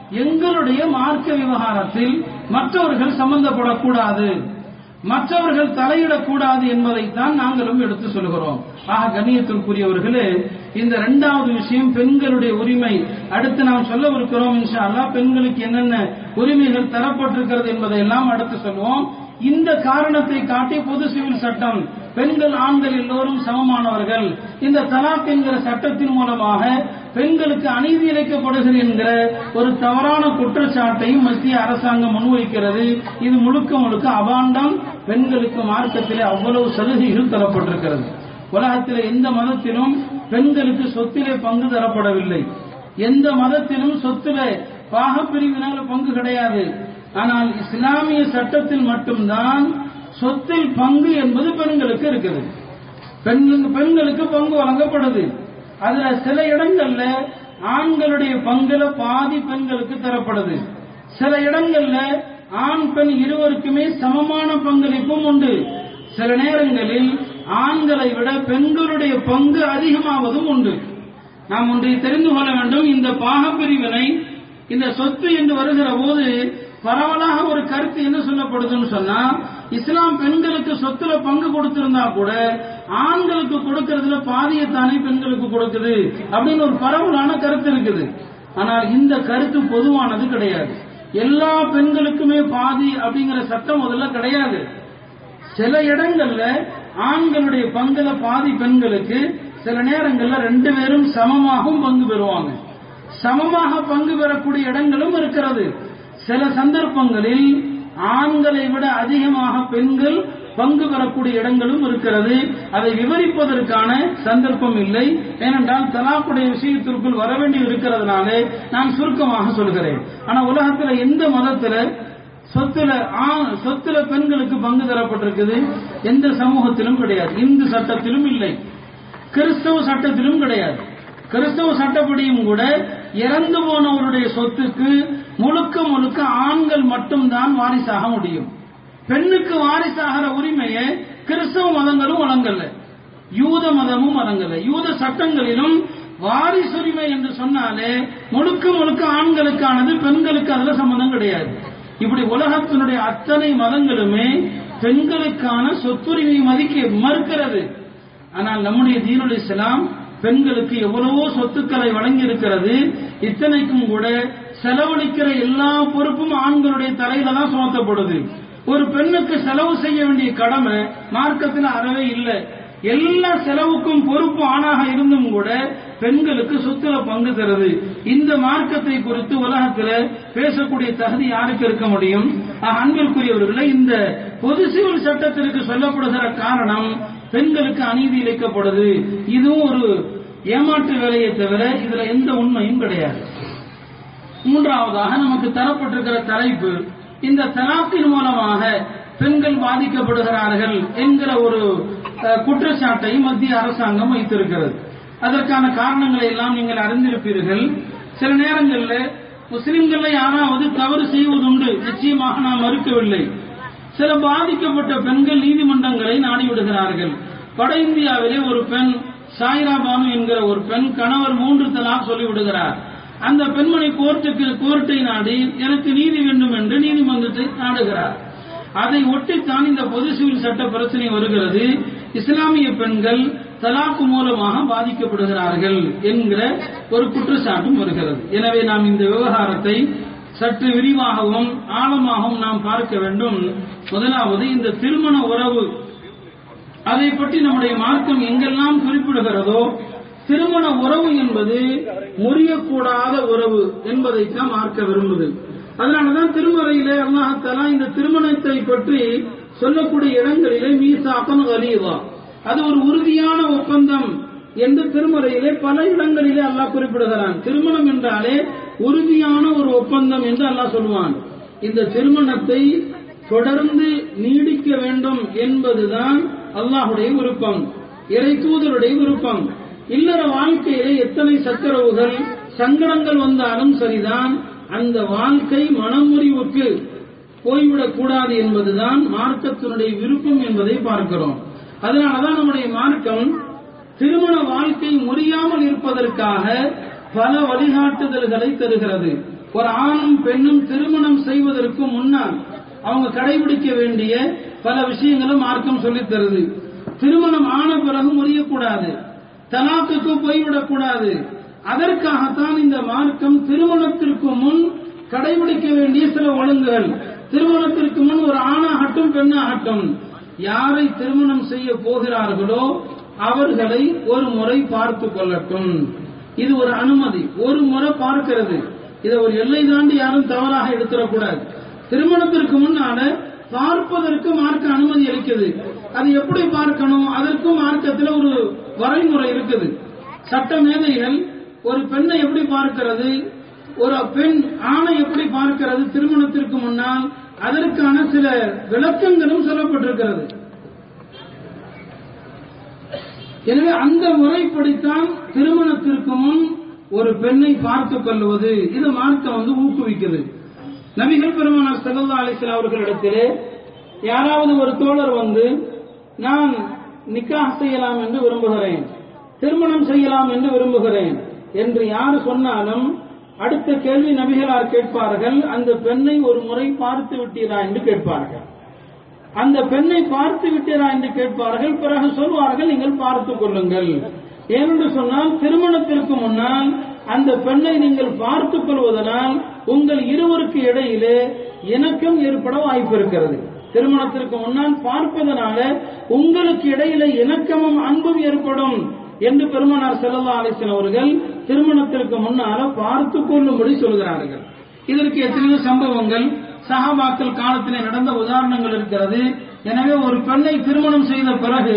எங்களுடைய மார்க்க விவகாரத்தில் மற்றவர்கள் சம்பந்தப்படக்கூடாது மற்றவர்கள் தலையிடக்கூடாது என்பதைத்தான் நாங்களும் எடுத்து சொல்கிறோம் ஆக கண்ணியத்திற்குரியவர்களே இந்த இரண்டாவது விஷயம் பெண்களுடைய உரிமை அடுத்து நாம் சொல்லவிருக்கிறோம் இன்ஷா அல்லாஹ் பெண்களுக்கு என்னென்ன உரிமைகள் தரப்பட்டிருக்கிறது என்பதை எல்லாம் அடுத்து சொல்லுவோம் இந்த காரணத்தை காட்டி பொது சிவில் சட்டம் பெண்கள் ஆண்கள் எல்லோரும் சமமானவர்கள் இந்த தலாக் என்கிற சட்டத்தின் மூலமாக பெண்களுக்கு அநீதி இழைக்கப்படுகிறது என்கிற ஒரு தவறான குற்றச்சாட்டையும் மத்திய அரசாங்கம் முன்வைக்கிறது இது முழுக்க முழுக்க அபாண்டம் பெண்களுக்கு மார்க்கத்திலே அவ்வளவு சலுகைகள் தரப்பட்டிருக்கிறது உலகத்தில் எந்த மதத்திலும் பெண்களுக்கு சொத்திலே பங்கு தரப்படவில்லை எந்த மதத்திலும் சொத்திலே பாகப்பிரிவினால பங்கு கிடையாது ஆனால் இஸ்லாமிய சட்டத்தில் மட்டும்தான் சொத்தில் பங்கு என்பது பெண்களுக்கு இருக்குது பெண்களுக்கு பெண்களுக்கு பங்கு வழங்கப்படுது அதுல சில இடங்கள்ல ஆண்களுடைய பங்குல பாதி பெண்களுக்கு தரப்படுது சில இடங்கள்ல ஆண் பெண் இருவருக்குமே சமமான பங்களிப்பும் உண்டு சில நேரங்களில் ஆண்களை விட பெண்களுடைய பங்கு அதிகமாவதும் உண்டு நாம் ஒன்றை தெரிந்து கொள்ள வேண்டும் இந்த பாகப்பிரிவினை இந்த சொத்து என்று வருகிற போது பரவலாக ஒரு கருத்து என்ன சொல்லப்படுதுன்னு சொன்னா இஸ்லாம் பெண்களுக்கு சொத்துல பங்கு கொடுத்திருந்தா கூட ஆண்களுக்கு கொடுக்கறதுல பாதியத்தானே பெண்களுக்கு கொடுக்குது அப்படின்னு ஒரு பரவலான கருத்து இருக்குது ஆனால் இந்த கருத்து பொதுவானது கிடையாது எல்லா பெண்களுக்குமே பாதி அப்படிங்கிற சட்டம் முதல்ல கிடையாது சில இடங்கள்ல ஆண்களுடைய பங்குல பாதி பெண்களுக்கு சில நேரங்கள்ல ரெண்டு பேரும் சமமாகவும் பங்கு பெறுவாங்க சமமாக பங்கு பெறக்கூடிய இடங்களும் இருக்கிறது சில சந்தர்ப்பங்களில் ஆண்களை விட அதிகமாக பெண்கள் பங்கு பெறக்கூடிய இடங்களும் இருக்கிறது அதை விவரிப்பதற்கான சந்தர்ப்பம் இல்லை ஏனென்றால் தலாக்குடைய விஷயத்திற்குள் வர வேண்டி இருக்கிறதுனாலே நான் சுருக்கமாக சொல்கிறேன் ஆனா உலகத்துல எந்த மதத்துல சொத்துல ஆ- சொத்துல பெண்களுக்கு பங்கு தரப்பட்டிருக்குது எந்த சமூகத்திலும் கிடையாது இந்து சட்டத்திலும் இல்லை கிறிஸ்தவ சட்டத்திலும் கிடையாது கிறிஸ்தவ சட்டப்படியும் கூட இறந்து போனவருடைய சொத்துக்கு முழுக்க முழுக்க ஆண்கள் மட்டும்தான் வாரிசாக முடியும் பெண்ணுக்கு வாரிசாகிற உரிமையை கிறிஸ்தவ மதங்களும் வழங்கல யூத மதமும் வழங்கல யூத சட்டங்களிலும் வாரிசுரிமை என்று சொன்னாலே முழுக்க முழுக்க ஆண்களுக்கானது பெண்களுக்கு அதுல சம்பந்தம் கிடையாது இப்படி உலகத்தினுடைய அத்தனை மதங்களுமே பெண்களுக்கான சொத்துரிமை மதிக்க மறுக்கிறது ஆனால் நம்முடைய தீனுல் இஸ்லாம் பெண்களுக்கு எவ்வளவோ சொத்துக்களை வழங்கி இருக்கிறது இத்தனைக்கும் கூட செலவழிக்கிற எல்லா பொறுப்பும் ஆண்களுடைய தலையில தான் சுமத்தப்படுது ஒரு பெண்ணுக்கு செலவு செய்ய வேண்டிய கடமை மார்க்கத்தில் அறவே இல்லை எல்லா செலவுக்கும் பொறுப்பு ஆணாக இருந்தும் கூட பெண்களுக்கு சொத்துல பங்கு தருது இந்த மார்க்கத்தை குறித்து உலகத்துல பேசக்கூடிய தகுதி யாருக்கு இருக்க முடியும் ஆக, அன்பிற்குரியவர்களே இந்த பொது சிவில் சட்டத்திற்கு சொல்லப்படுகிற காரணம் பெண்களுக்கு அநீதி இழைக்கப்படுது இதுவும் ஒரு ஏமாற்று வேலையை தவிர இதுல எந்த உண்மையும் கிடையாது மூன்றாவதாக நமக்கு தரப்பட்டிருக்கிற தலைப்பு இந்த தலாக்கின் மூலமாக பெண்கள் பாதிக்கப்படுகிறார்கள் என்கிற ஒரு அஹ், குற்றச்சாட்டை மத்திய அரசாங்கம் வைத்திருக்கிறது அதற்கான காரணங்களை எல்லாம் நீங்கள் அறிந்திருப்பீர்கள் சில நேரங்களில் முஸ்லிம்களை யாராவது தவறு செய்வதுண்டு நிச்சயமாக நாம் மறுக்கவில்லை சில பாதிக்கப்பட்ட பெண்கள் நீதிமன்றங்களை நாடி விடுகிறார்கள் வட இந்தியாவிலே ஒரு பெண் சாயிரா பானு என்கிற ஒரு பெண் கணவர் மூன்று தலாக் சொல்லிவிடுகிறார் அந்த பெண்மணி கோர்ட்டுக்கு கோர்ட்டை நாடி எனக்கு நீதி வேண்டும் என்று நீதிமன்றத்தை நாடுகிறார் அதை ஒட்டித்தான் இந்த பொது சிவில் சட்ட பிரச்சனை வருகிறது இஸ்லாமிய பெண்கள் தலாக்கு மூலமாக பாதிக்கப்படுகிறார்கள் என்கிற ஒரு குற்றச்சாட்டும் வருகிறது எனவே நாம் இந்த விவகாரத்தை சற்று விரிவாகவும் ஆழமாகவும் நாம் பார்க்க வேண்டும் முதலாவது இந்த திருமண உறவு அதை பற்றி நம்முடைய மார்க்கம் எங்கெல்லாம் குறிப்பிடுகிறதோ திருமண உறவு என்பது முறியக்கூடாத உறவு என்பதைத்தான் மார்க்க விரும்புது அதனாலதான் திருமறையிலே அல்லாஹாலா இந்த திருமணத்தை பற்றி சொல்லக்கூடிய இடங்களிலே மீசாக்கன் அலிவா அது ஒரு உறுதியான ஒப்பந்தம் என்று திருமறையிலே பல இடங்களிலே அல்லாஹ் குறிப்பிடுகிறான் திருமணம் என்றாலே உறுதியான ஒரு ஒப்பந்தம் என்று அல்லாஹ் சொல்லுவான் இந்த திருமணத்தை தொடர்ந்து நீடிக்க வேண்டும் என்பதுதான் அல்லாஹுடைய விருப்பம் இறை தூதருடைய விருப்பம் இல்லற வாழ்க்கையிலே எத்தனை சச்சரவுகள் சங்கடங்கள் வந்தாலும் சரிதான் அந்த வாழ்க்கை மனமுறிவுக்கு போய்விடக் கூடாது என்பதுதான் மார்க்கத்தினுடைய விருப்பம் என்பதை பார்க்கிறோம் அதனாலதான் நம்முடைய மார்க்கம் திருமண வாழ்க்கை முறியாமல் இருப்பதற்காக பல வழிகாட்டுதல்களை தருகிறது ஒரு ஆணும் பெண்ணும் திருமணம் செய்வதற்கு முன்னால் அவங்க கடைபிடிக்க வேண்டிய பல விஷயங்களும் மார்க்கம் சொல்லித் தருது திருமணம் ஆன பிறகு முறியக்கூடாது தலாக்குக்கு போய்விடக்கூடாது அதற்காகத்தான் இந்த மார்க்கம் திருமணத்திற்கு முன் கடைபிடிக்க வேண்டிய சில ஒழுங்குகள் திருமணத்திற்கு முன் ஒரு ஆணாகட்டும் பெண்ணாகட்டும் யாரை திருமணம் செய்ய போகிறார்களோ அவர்களை ஒரு முறை பார்த்து கொள்ளட்டும் இது ஒரு அனுமதி ஒரு முறை பார்க்கிறது இதை ஒரு எல்லை தாண்டி யாரும் தவறாக எடுத்துடக்கூடாது திருமணத்திற்கு முன்னால பார்ப்பதற்கு மார்க்க அனுமதி அளிக்குது அது எப்படி பார்க்கணும் அதற்கும் மார்க்கத்தில் ஒரு வரைமுறை இருக்குது சட்ட மேதைகள் ஒரு பெண்ணை எப்படி பார்க்கிறது ஒரு பெண் ஆணை எப்படி பார்க்கிறது திருமணத்திற்கு முன்னால் அதற்கான சில விளக்கங்களும் சொல்லப்பட்டிருக்கிறது எனவே அந்த முறைப்படித்தான் திருமணத்திற்கு முன் ஒரு பெண்ணை பார்த்துக் கொள்வது இது மார்க்கம் வந்து ஊக்குவிக்குது நபிகள் பெருமானார் சல்லா அலிஸ்லாம் அவர்களிடத்திலே யாராவது ஒரு தோழர் வந்து நான் நிக்காஹ் செய்யலாம் என்று விரும்புகிறேன் திருமணம் செய்யலாம் என்று விரும்புகிறேன் என்று யார் சொன்னாலும் அடுத்த கேள்வி நபிகளார் கேட்பார்கள் அந்த பெண்ணை ஒரு முறை பார்த்து விட்டீரா என்று கேட்பார்கள் அந்த பெண்ணை பார்த்து விட்டீரா என்று கேட்பார்கள் பிறகு சொல்வார்கள் நீங்கள் பார்த்துக் கொள்ளுங்கள் ஏனென்று சொன்னால் திருமணத்திற்கு முன்னால் அந்த பெண்ணை நீங்கள் பார்த்துக் கொள்வதனால் உங்கள் இருவருக்கு இடையிலே இணக்கம் ஏற்பட வாய்ப்பு இருக்கிறது திருமணத்திற்கு முன்னால் பார்ப்பதனால உங்களுக்கு இடையில இணக்கமும் அன்பும் ஏற்படும் என்று பெருமனார் செல்லல்லா அலிசன் அவர்கள் திருமணத்திற்கு முன்னால பார்த்து கொள்ளும்படி சொல்கிறார்கள் இதற்கு எத்தனையோ சம்பவங்கள் சகாபாக்கள் காலத்திலே நடந்த உதாரணங்கள் இருக்கிறது எனவே ஒரு பெண்ணை திருமணம் செய்த பிறகு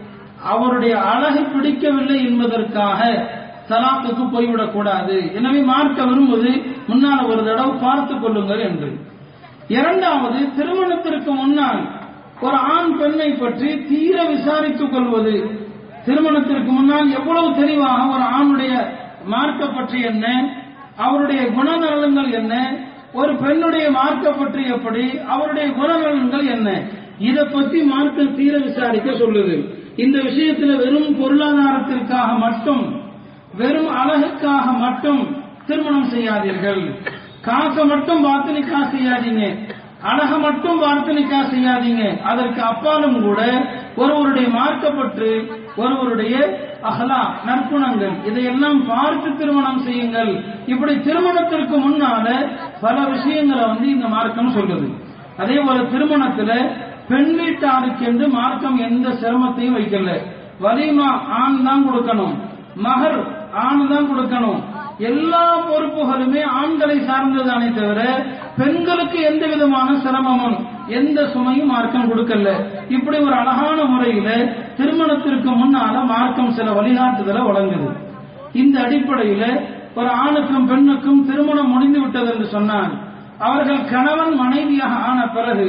அவருடைய அழகு பிடிக்கவில்லை என்பதற்காக தலாக்குக்கு போய்விடக் கூடாது எனவே மார்க்க விரும்புவது முன்னால ஒரு தடவை பார்த்துக் கொள்ளுங்கள் என்று இரண்டாவது திருமணத்திற்கு முன்னால் ஒரு ஆண் பெண்ணை பற்றி தீர விசாரித்துக் கொள்வது திருமணத்திற்கு முன்னால் எவ்வளவு தெளிவாக ஒரு ஆணுடைய மார்க்க பற்றி என்ன அவருடைய குணநலன்கள் என்ன ஒரு பெண்ணுடைய மார்க்க பற்றி எப்படி அவருடைய குணநலன்கள் என்ன இதை பத்தி மார்க்க தீர விசாரிக்க சொல்லுது இந்த விஷயத்துல வெறும் பொருளாதாரத்திற்காக மட்டும் வெறும் அழகுக்காக மட்டும் திருமணம் செய்யாதீர்கள் காசை மட்டும் பார்த்து நிக்கா செய்யாதீங்க அழக மட்டும் பார்த்து நிக்கா செய்யாதீங்க அதற்கு அப்பாலும் கூட ஒருவருடைய மார்க்கப்பட்டு ஒருவருடைய அகலா நற்குணங்கள் இதையெல்லாம் பார்த்து திருமணம் செய்யுங்கள் இப்படி திருமணத்திற்கு முன்னால பல விஷயங்களை வந்து இந்த மார்க்கம் சொல்லுது அதே போல திருமணத்துல பெண் வீட்டாருக்கு என்று மார்க்கம் எந்த சிரமத்தையும் வைக்கல வலிமா ஆண் தான் கொடுக்கணும் மகர் ஆண் தான் கொடுக்கணும் எல்லா பொறுப்புகளுமே ஆண்களை சார்ந்ததானே தவிர பெண்களுக்கு எந்த விதமான சிரமமும் எந்த சுமையும் மார்க்கம் கொடுக்கல இப்படி ஒரு அழகான முறையில திருமணத்திற்கு முன்னால மார்க்கம் சில வழிகாட்டுதலை வழங்குது இந்த அடிப்படையில ஒரு ஆணுக்கும் பெண்ணுக்கும் திருமணம் முடிந்து விட்டது என்று சொன்னால் அவர்கள் கணவன் மனைவியாக ஆன பிறகு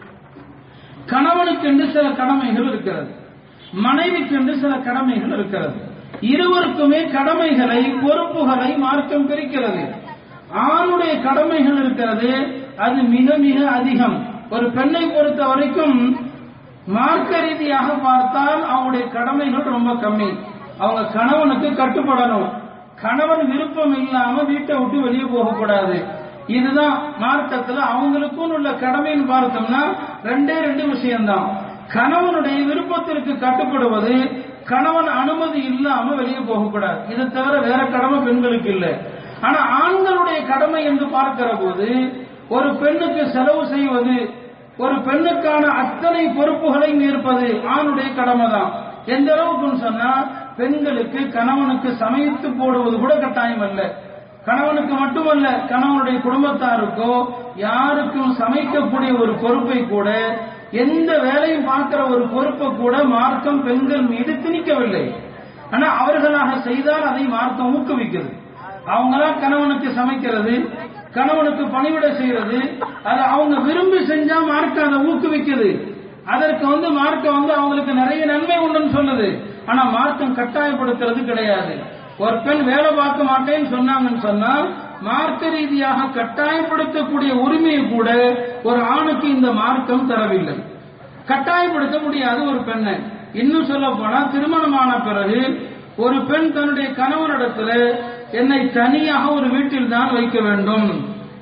கணவனுக்கென்று சில கடமைகள் இருக்கிறது மனைவிக்கென்று சில கடமைகள் இருக்கிறது இருவருக்குமே கடமைகளை பொறுப்புகளை மார்க்கம் பிரிக்கிறது ஆணுடைய கடமைகள் இருக்கிறது அது மிக மிக அதிகம் ஒரு பெண்ணை பொறுத்த வரைக்கும் மார்க்க ரீதியாக பார்த்தால் அவங்களுடைய கடமைகள் ரொம்ப கம்மி அவங்க கணவனுக்கு கட்டுப்படணும் கணவன் விருப்பம் இல்லாம வீட்டை விட்டு வெளியே போகக்கூடாது இதுதான் மார்க்கத்துல அவங்களுக்கும் உள்ள கடமைன்னு பார்த்தோம்னா ரெண்டே ரெண்டு விஷயம்தான் கணவனுடைய விருப்பத்திற்கு கட்டுப்படுவது கணவன் அனுமதி இல்லாம வெளியே போகக்கூடாது இது தவிர வேற கடமை பெண்களுக்கு இல்லை ஆனா ஆண்களுடைய கடமை என்று பார்க்கிற போது ஒரு பெண்ணுக்கு செலவு செய்வது ஒரு பெண்ணுக்கான அத்தனை பொறுப்புகளையும் ஏற்பது ஆணுடைய கடமை தான் எந்த அளவுக்குன்னு சொன்னா பெண்களுக்கு கணவனுக்கு சமைத்து போடுவது கூட கட்டாயம் அல்ல கணவனுக்கு மட்டுமல்ல கணவனுடைய குடும்பத்தாருக்கோ யாருக்கும் சமைக்கக்கூடிய ஒரு பொறுப்பை கூட எந்த வேலையும் பார்க்கிற ஒரு பொறுப்பை கூட மார்க்கம் பெண்கள் மீது திணிக்கவில்லை ஆனா அவர்களாக செய்தால் அதை மார்க்கம் ஊக்குவிக்கிறது அவங்களா கணவனுக்கு சமைக்கிறது கணவனுக்கு பணிவிட செய்யறது அது அவங்க விரும்பி செஞ்சா மார்க்க அதை ஊக்குவிக்குது அதற்கு வந்து மார்க்க வந்து அவங்களுக்கு நிறைய நன்மை உண்டுன்னு சொல்லுது ஆனா மார்க்கம் கட்டாயப்படுத்துறது கிடையாது ஒரு பெண் வேலை பார்க்க மாட்டேன்னு சொன்னாங்கன்னு சொன்னால் மார்க்க ரீதியாக கட்டாயப்படுத்தக்கூடிய உரிமையை கூட ஒரு ஆணுக்கு இந்த மார்க்கம் தரவில்லை கட்டாயப்படுத்த முடியாது ஒரு பெண்ணை இன்னும் சொல்ல போனா திருமணமான பிறகு ஒரு பெண் தன்னுடைய கணவனிடத்துல என்னை தனியாக ஒரு வீட்டில் தான் வைக்க வேண்டும்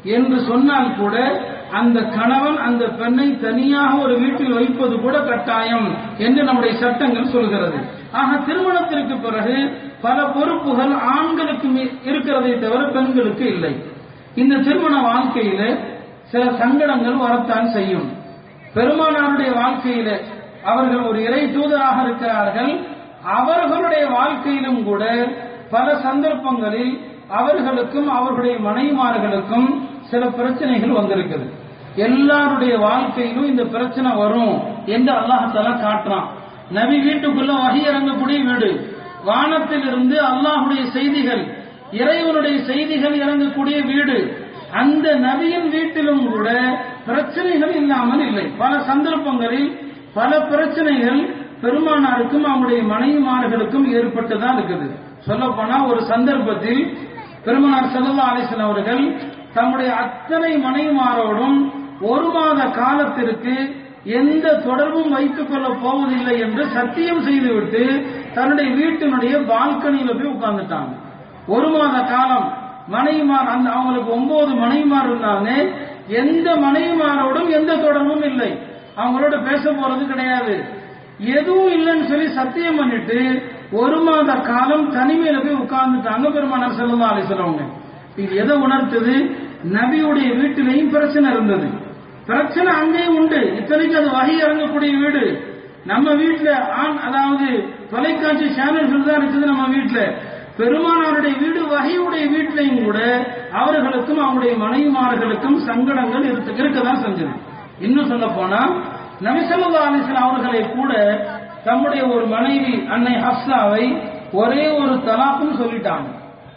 என்று சொன்னால் கூட அந்த கணவன் அந்த பெண்ணை தனியாக ஒரு வீட்டில் வைப்பது கூட கட்டாயம் என்று நம்முடைய சட்டங்கள் சொல்கிறது ஆக திருமணத்திற்கு பிறகு பல பொறுப்புகள் ஆண்களுக்கு இருக்கிறதை தவிர பெண்களுக்கு இல்லை இந்த திருமண வாழ்க்கையில சில சங்கடங்கள் வரத்தான் செய்யும் பெருமானாருடைய வாழ்க்கையில அவர்கள் ஒரு இறை தூதராக இருக்கிறார்கள் அவர்களுடைய வாழ்க்கையிலும் கூட பல சந்தர்ப்பங்களில் அவர்களுக்கும் அவர்களுடைய மனைவிமார்களுக்கும் சில பிரச்சனைகள் வந்திருக்குது எல்லாருடைய வாழ்க்கையிலும் இந்த பிரச்சனை வரும் என்று அல்லாஹால காட்டுறான் நபி வீட்டுக்குள்ள வகை இறங்கக்கூடிய வீடு வானத்திலிருந்து அல்லாஹுடைய செய்திகள் இறைவனுடைய செய்திகள் இறங்கக்கூடிய வீடு அந்த நபியின் வீட்டிலும் கூட பிரச்சனைகள் இல்லாமல் இல்லை பல சந்தர்ப்பங்களில் பல பிரச்சனைகள் பெருமானாருக்கும் அவருடைய மனைவிமார்களுக்கும் ஏற்பட்டுதான் இருக்குது சொல்ல போனா ஒரு சந்தர்ப்பத்தில் பெருமானார் செல்லல்லா அலிசன் அவர்கள் தம்முடைய அத்தனை மனைவிமாரோடும் ஒரு மாத காலத்திற்கு எந்த தொடர்பும் வைத்துக் கொள்ள போவதில்லை என்று சத்தியம் செய்துவிட்டு தன்னுடைய வீட்டினுடைய பால்கனியில போய் உட்கார்ந்துட்டாங்க ஒரு மாத காலம் மனைவிமார் அந்த அவங்களுக்கு ஒன்பது மனைவிமார் இருந்தாங்க எந்த மனைவிமாரோடும் எந்த தொடர்பும் இல்லை அவங்களோட பேச போறது கிடையாது எதுவும் இல்லைன்னு சொல்லி சத்தியம் பண்ணிட்டு ஒரு மாத காலம் தனிமையில போய் உட்கார்ந்துட்டாங்க பெருமானார் செல்லா அலிசலவங்க இது எதை உணர்த்துது நபியுடைய வீட்டிலையும் பிரச்சனை இருந்தது பிரச்சனை அங்கேயும் உண்டு இத்தனைக்கு அது வகை இறங்கக்கூடிய வீடு நம்ம வீட்டுல ஆண் அதாவது தொலைக்காட்சி சேனல்கள் தான் இருக்குது நம்ம வீட்டுல பெருமானாருடைய வீடு வகையுடைய வீட்டிலையும் கூட அவர்களுக்கும் அவருடைய மனைவிமார்களுக்கும் சங்கடங்கள் இருக்கதான் செஞ்சது இன்னும் சொல்ல போனா நபிசல்லா அலிஸ்லாம் அவர்களை கூட தம்முடைய ஒரு மனைவி அன்னை ஹப்சாவை ஒரே ஒரு தலாக்கும் சொல்லிட்டாங்க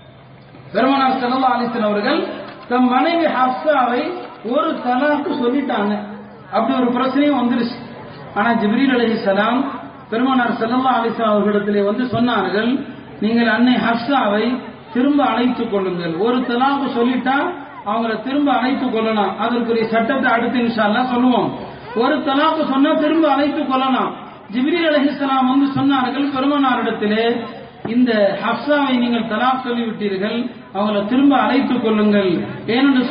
பெருமனார் சல்லா அலிஸ்லாம் அவர்கள் தம் மனைவி ஹப்சாவை ஒரு தலாக்கு சொல்லிட்டாங்க அப்படி ஒரு பிரச்சனையும் வந்துருச்சு ஆனா ஜிப்ரீல் அலி சலாம் பெருமானார் செல்லல்லா அலிஸ்லாம் அவர்களிடத்திலே வந்து சொன்னார்கள் நீங்கள் அன்னை ஹப்சாவை திரும்ப அழைத்துக் கொள்ளுங்கள் ஒரு தலாக்கு சொல்லிட்டா அவங்கள திரும்ப அழைத்துக் கொள்ளலாம் அதற்குரிய சட்டத்தை அடுத்து இன்ஷால்லா சொல்லுவோம் ஒரு தலாக்கு சொன்னா திரும்ப அழைத்துக் கொள்ளலாம் ஜிப்ரீல் அலிஹிஸ்லாம் வந்து சொன்னார்கள் பெருமனாரிடத்திலே இந்த ஹப்சாவை நீங்கள் தலாக் சொல்லிவிட்டீர்கள் அவங்களை திரும்ப அழைத்துக் கொள்ளுங்கள் ஏனென்று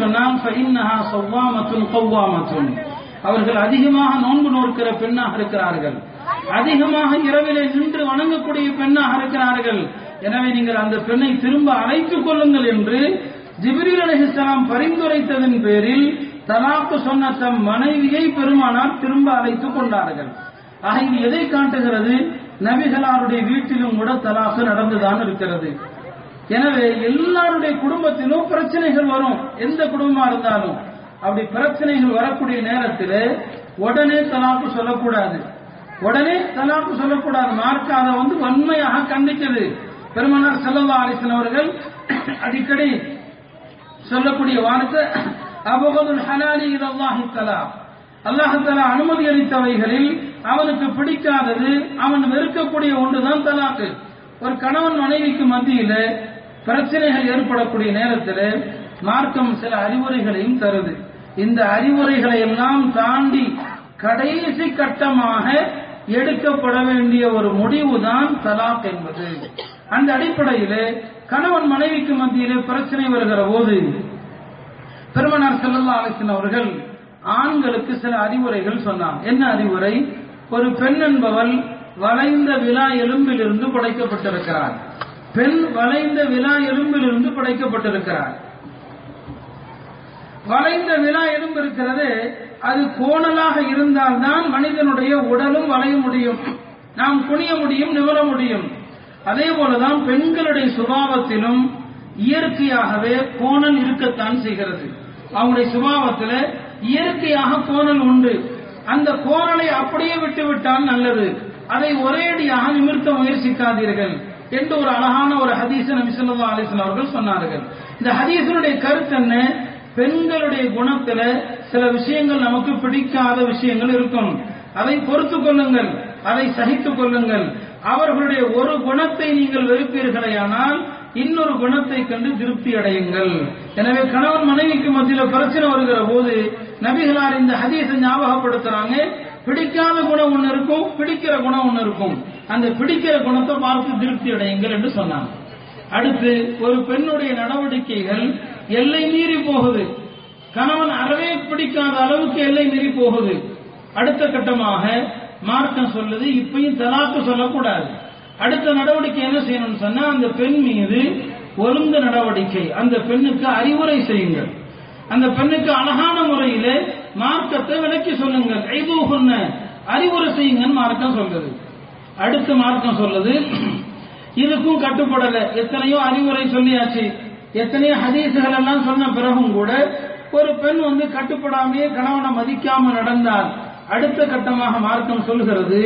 சொன்னால் அவர்கள் அதிகமாக நோன்பு நோக்கிற பெண்ணாக இருக்கிறார்கள் அதிகமாக இரவிலே நின்று வணங்கக்கூடிய பெண்ணாக இருக்கிறார்கள் எனவே நீங்கள் அந்த பெண்ணை திரும்ப அழைத்துக் கொள்ளுங்கள் என்று ஜிப்ரீல் அலிஹிஸ்லாம் பரிந்துரைத்ததன் பேரில் தலாக்கு சொன்ன தம் மனைவியை பெருமானார் திரும்ப அழைத்துக் கொண்டார்கள் ஆக இது எதை காட்டுகிறது நபிகளாருடைய வீட்டிலும் கூட தலாக்கு நடந்துதான் இருக்கிறது எனவே எல்லாருடைய குடும்பத்திலும் பிரச்சனைகள் வரும் எந்த குடும்பமா இருந்தாலும் அப்படி பிரச்சனைகள் வரக்கூடிய நேரத்தில் உடனே தலாக்கு சொல்லக்கூடாது உடனே தலாக்கு சொல்லக்கூடாது மார்க்க அதை வந்து வன்மையாக கண்டிக்கிறது பெருமனார் செல்லல்லா அலிசன் அவர்கள் அடிக்கடி சொல்லக்கூடிய வார்த்தை அபகதுல் ஹலாலி இதல்லாஹி தலா அல்லாஹால அனுமதி அளித்தவைகளில் அவனுக்கு பிடிக்காதது அவன் வெறுக்கக்கூடிய ஒன்றுதான் தலாக்கு ஒரு கணவன் மனைவிக்கு மத்தியில பிரச்சனைகள் ஏற்படக்கூடிய நேரத்தில் மார்க்கம் சில அறிவுரைகளையும் தருது இந்த அறிவுரைகளை எல்லாம் தாண்டி கடைசி கட்டமாக எடுக்கப்பட வேண்டிய ஒரு முடிவுதான் தலாக் என்பது அந்த அடிப்படையில் கணவன் மனைவிக்கு மத்தியிலே பிரச்சனை வருகிற போது பெருமனார் செல்லல்லா அலிசன் அவர்கள் ஆண்களுக்கு சில அறிவுரைகள் சொன்னாங்க என்ன அறிவுரை ஒரு பெண் என்பவள் வளைந்த விழா எலும்பிலிருந்து படைக்கப்பட்டிருக்கிறார் பெண் வளைந்த விழா எலும்பிலிருந்து படைக்கப்பட்டிருக்கிறார் வளைந்த விழா எலும்பு இருக்கிறது அது கோணலாக இருந்தால்தான் மனிதனுடைய உடலும் வளைய முடியும் நாம் குனிய முடியும் நிவர முடியும் அதே போலதான் பெண்களுடைய சுபாவத்திலும் இயற்கையாகவே கோணல் இருக்கத்தான் செய்கிறது அவங்களுடைய சுபாவத்தில் இயற்கையாக கோணல் உண்டு அந்த கோணலை அப்படியே விட்டுவிட்டால் நல்லது அதை ஒரேடியாக நிமிர்த்த முயற்சிக்காதீர்கள் என்று ஒரு அழகான ஒரு ஹதீஸ் நபி சொல்லா அலிஸ்லாம் அவர்கள் சொன்னார்கள் இந்த ஹதீசனுடைய கருத்து என்ன பெண்களுடைய குணத்துல சில விஷயங்கள் நமக்கு பிடிக்காத விஷயங்கள் இருக்கும் அதை பொறுத்து கொள்ளுங்கள் அதை சகித்துக் கொள்ளுங்கள் அவர்களுடைய ஒரு குணத்தை நீங்கள் வெறுப்பீர்களேயானால் இன்னொரு குணத்தை கண்டு திருப்தி அடையுங்கள் எனவே கணவன் மனைவிக்கு மத்தியில பிரச்சனை வருகிற போது நபிகளார் இந்த ஹதீஸை ஞாபகப்படுத்துறாங்க பிடிக்காத குணம் ஒன்று இருக்கும் பிடிக்கிற குணம் ஒன்று இருக்கும் அந்த பிடிக்கிற குணத்தை பார்த்து திருப்தி அடையுங்கள் என்று சொன்னாங்க அடுத்து ஒரு பெண்ணுடைய நடவடிக்கைகள் எல்லை மீறி போகுது கணவன் அறவே பிடிக்காத அளவுக்கு எல்லை மீறி போகுது அடுத்த கட்டமாக மார்க்கம் சொல்லுது இப்பயும் தலாக்கு சொல்லக்கூடாது அடுத்த நடவடிக்கை என்ன செய்யணும்னு சொன்னா அந்த பெண் மீது ஒழுங்கு நடவடிக்கை அந்த பெண்ணுக்கு அறிவுரை செய்யுங்கள் அந்த பெண்ணுக்கு அழகான முறையிலே மார்க்கத்தை விளக்கி சொல்லுங்கள் ஐதூகுன்ன அறிவுரை செய்யுங்கன்னு மார்க்கம் சொல்லுது அடுத்து மார்க்கம் சொல்லுது இதுக்கும் கட்டுப்படல எத்தனையோ அறிவுரை சொல்லியாச்சு எத்தனையோ ஹதீசுகள் எல்லாம் சொன்ன பிறகும் கூட ஒரு பெண் வந்து கட்டுப்படாமையே கணவனை மதிக்காம நடந்தால் அடுத்த கட்டமாக மார்க்கம் சொல்கிறது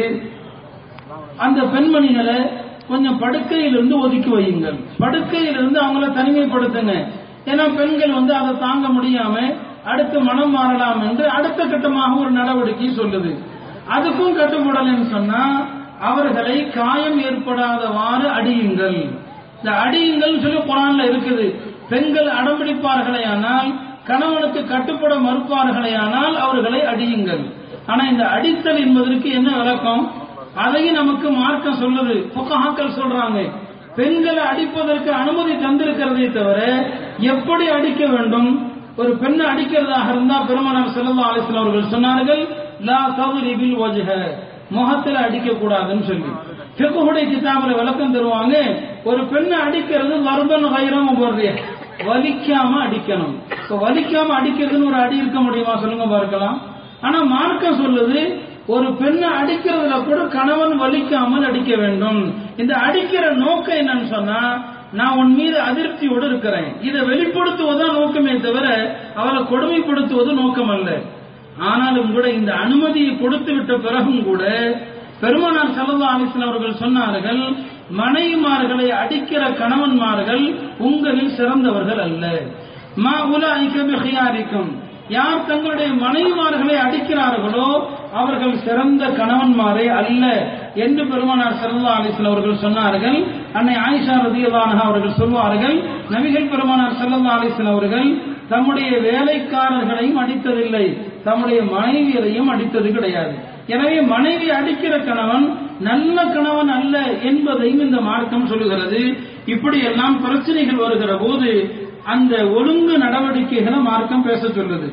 அந்த பெண்மணிகளை கொஞ்சம் படுக்கையிலிருந்து ஒதுக்கி வையுங்கள் படுக்கையிலிருந்து அவங்கள தனிமைப்படுத்துங்க ஏன்னா பெண்கள் வந்து அதை தாங்க முடியாம அடுத்து மனம் மாறலாம் என்று அடுத்த கட்டமாக ஒரு நடவடிக்கை சொல்லுது அதுக்கும் கட்டுப்படலைன்னு சொன்னா அவர்களை காயம் ஏற்படாதவாறு அடியுங்கள் இந்த அடியுங்கள் சொல்லி குரான்ல இருக்குது பெண்கள் அடம்பிடிப்பார்களே ஆனால் கணவனுக்கு கட்டுப்பட மறுப்பார்களே ஆனால் அவர்களை அடியுங்கள் ஆனா இந்த அடித்தல் என்பதற்கு என்ன விளக்கம் அதையும் நமக்கு மார்க்கம் சொல்லுது புக்கஹாக்கள் சொல்றாங்க பெண்களை அடிப்பதற்கு அனுமதி தந்திருக்கிறதே தவிர எப்படி அடிக்க வேண்டும் ஒரு பெண்ணை அடிக்கிறதாக இருந்தா பெருமனார் செல்லல்லா அலிஸ்லாம் அவர்கள் சொன்னார்கள் லா தவறிபில் வஜ்ஹ முகத்தில் அடிக்க கூடாதுன்னு சொல்லி பிக்குடைய கிதாபில் விளக்கம் தருவாங்க ஒரு பெண்ணை அடிக்கிறது வர்பன் வைரம் போடுறிய வலிக்காம அடிக்கணும் இப்ப வலிக்காம அடிக்கிறதுன்னு ஒரு அடி இருக்க முடியுமா சொல்லுங்க பார்க்கலாம் ஆனா மார்க்கம் சொல்லுது ஒரு பெண்ணை அடிக்கிறதுல கூட கணவன் வலிக்காமல் அடிக்க வேண்டும் இந்த அடிக்கிற நோக்கம் என்னன்னு சொன்னா நான் உன் மீது அதிருப்தியோடு இருக்கிறேன் இதை வெளிப்படுத்துவதுதான் நோக்கமே தவிர அவளை கொடுமைப்படுத்துவது நோக்கம் அல்ல ஆனாலும் கூட இந்த அனுமதியை கொடுத்து விட்ட பிறகும் கூட பெருமானார் சல்லா அலிஸ்லாம் அவர்கள் சொன்னார்கள் மனைவிமார்களை அடிக்கிற கணவன்மார்கள் உங்களில் சிறந்தவர்கள் அல்ல மா உல ஐக்கியம் யார் தங்களுடைய மனைவிமார்களை அடிக்கிறார்களோ அவர்கள் சிறந்த கணவன்மாரே அல்ல என்று பெருமானார் சல்லா அலிஸ்லாம் அவர்கள் சொன்னார்கள் அன்னை ஆயிஷா ரதியல்லான அவர்கள் சொல்வார்கள் நபிகள் பெருமானார் சல்லா அலிஸ்லாம் அவர்கள் தம்முடைய வேலைக்காரர்களையும் அடித்ததில்லை தம்முடைய மனைவியரையும் அடித்தது கிடையாது எனவே மனைவி அடிக்கிற கணவன் நல்ல கணவன் அல்ல என்பதையும் இந்த மார்க்கம் சொல்லுகிறது இப்படி எல்லாம் பிரச்சனைகள் வருகிற போது அந்த ஒழுங்கு நடவடிக்கைகளை மார்க்கம் பேச சொல்லுது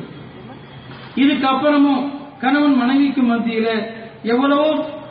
இதுக்கப்புறமும் கணவன் மனைவிக்கு மத்தியில எவ்வளவோ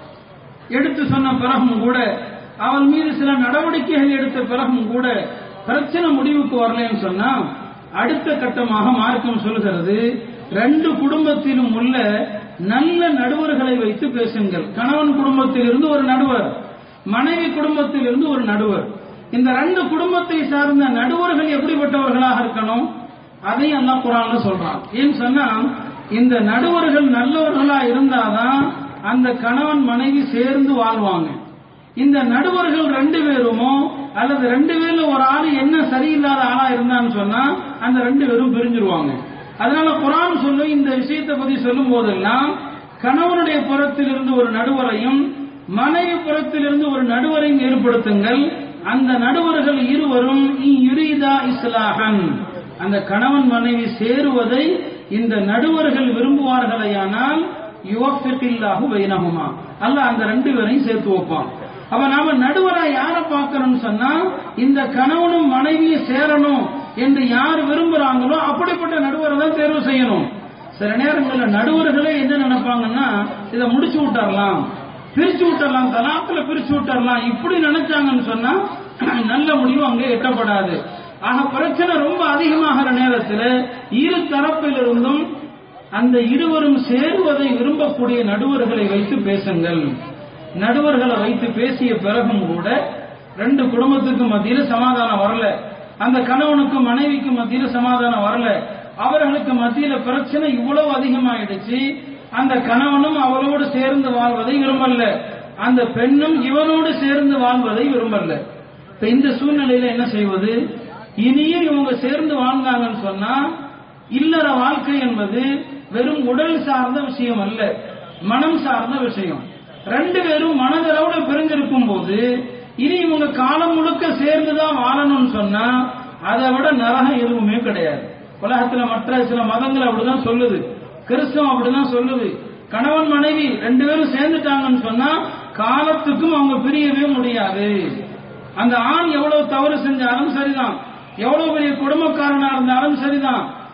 எடுத்து சொன்ன பிறகும் கூட அவள் மீது சில நடவடிக்கைகள் எடுத்த பிறகும் கூட பிரச்சனை முடிவுக்கு வரலன்னு சொன்னா அடுத்த கட்டமாக மார்க்கம் சொல்லுகிறது ரெண்டு குடும்பத்திலும் உள்ள நல்ல நடுவர்களை வைத்து பேசுங்கள் கணவன் குடும்பத்திலிருந்து ஒரு நடுவர் மனைவி குடும்பத்திலிருந்து ஒரு நடுவர் இந்த ரெண்டு குடும்பத்தை சார்ந்த நடுவர்கள் எப்படிப்பட்டவர்களாக இருக்கணும் அதையும் எல்லாம் குரான்ல சொல்றான் ஏன்னு சொன்னா இந்த நடுவர்கள் நல்லவர்களா இருந்தாதான் அந்த கணவன் மனைவி சேர்ந்து வாழ்வாங்க இந்த நடுவர்கள் ரெண்டு பேருமோ அல்லது ரெண்டு பேர்ல ஒரு ஆள் என்ன சரியில்லாத ஆளா இருந்தான்னு சொன்னா அந்த ரெண்டு பேரும் பிரிஞ்சிருவாங்க அதனால குரான் சொல்லும் இந்த விஷயத்தை பத்தி சொல்லும் போதெல்லாம் கணவனுடைய புறத்திலிருந்து ஒரு நடுவரையும் மனைவி புறத்திலிருந்து ஒரு நடுவரையும் ஏற்படுத்துங்கள் அந்த நடுவர்கள் இருவரும் யுரிதா இஸ்லாஹன் அந்த கணவன் மனைவி சேருவதை இந்த நடுவர்கள் விரும்புவார்களேயானால் யுவஃபில்லாஹு வைனகுமா அல்ல அந்த ரெண்டு பேரையும் சேர்த்து வைப்பான் அப்ப நாம நடுவரா யார பார்க்கணும்னு சொன்னா இந்த கணவனும் மனைவியும் சேரணும் என்று யார் விரும்புறாங்களோ அப்படிப்பட்ட நடுவரை தான் தேர்வு செய்யணும் சில நேரங்களில் நடுவர்களே என்ன நினைப்பாங்கன்னா இதை முடிச்சு விட்டுறலாம் பிரிச்சு விட்டுறலாம் தலாத்துல பிரிச்சு விட்டுறலாம் இப்படி நினைச்சாங்கன்னு சொன்னா நல்ல முடிவு அங்கே எட்டப்படாது ஆக பிரச்சனை ரொம்ப அதிகமாகிற நேரத்தில் இரு தரப்பிலிருந்தும் அந்த இருவரும் சேருவதை விரும்பக்கூடிய நடுவர்களை வைத்து பேசுங்கள் நடுவர்களை வைத்து பேசிய பிறகும் கூட ரெண்டு குடும்பத்துக்கு மத்தியில் சமாதானம் வரல அந்த கணவனுக்கு மனைவிக்கு மத்தியில் சமாதானம் வரல அவர்களுக்கு மத்தியில பிரச்சனை இவ்வளவு அதிகமாயிடுச்சு அந்த கணவனும் அவளோடு சேர்ந்து வாழ்வதை விரும்பல அந்த பெண்ணும் இவனோடு சேர்ந்து வாழ்வதை விரும்பல இப்ப இந்த சூழ்நிலையில என்ன செய்வது இனியும் இவங்க சேர்ந்து வாழ்ந்தாங்கன்னு சொன்னா இல்லற வாழ்க்கை என்பது வெறும் உடல் சார்ந்த விஷயம் அல்ல மனம் சார்ந்த விஷயம் ரெண்டு பேரும் மனதளவுல பிரிஞ்சிருக்கும் போது இனி இவங்க காலம் முழுக்க சேர்ந்துதான் வாழணும்னு சொன்னா அதை விட நரகம் எதுவுமே கிடையாது உலகத்துல மற்ற சில மதங்கள் அப்படிதான் சொல்லுது கிறிஸ்தவம் அப்படிதான் சொல்லுது கணவன் மனைவி ரெண்டு பேரும் சேர்ந்துட்டாங்கன்னு சொன்னா காலத்துக்கும் அவங்க பிரியவே முடியாது அந்த ஆண் எவ்வளவு தவறு செஞ்சாலும் சரிதான் எவ்வளவு பெரிய குடும்பக்காரனா இருந்தாலும் சரிதான்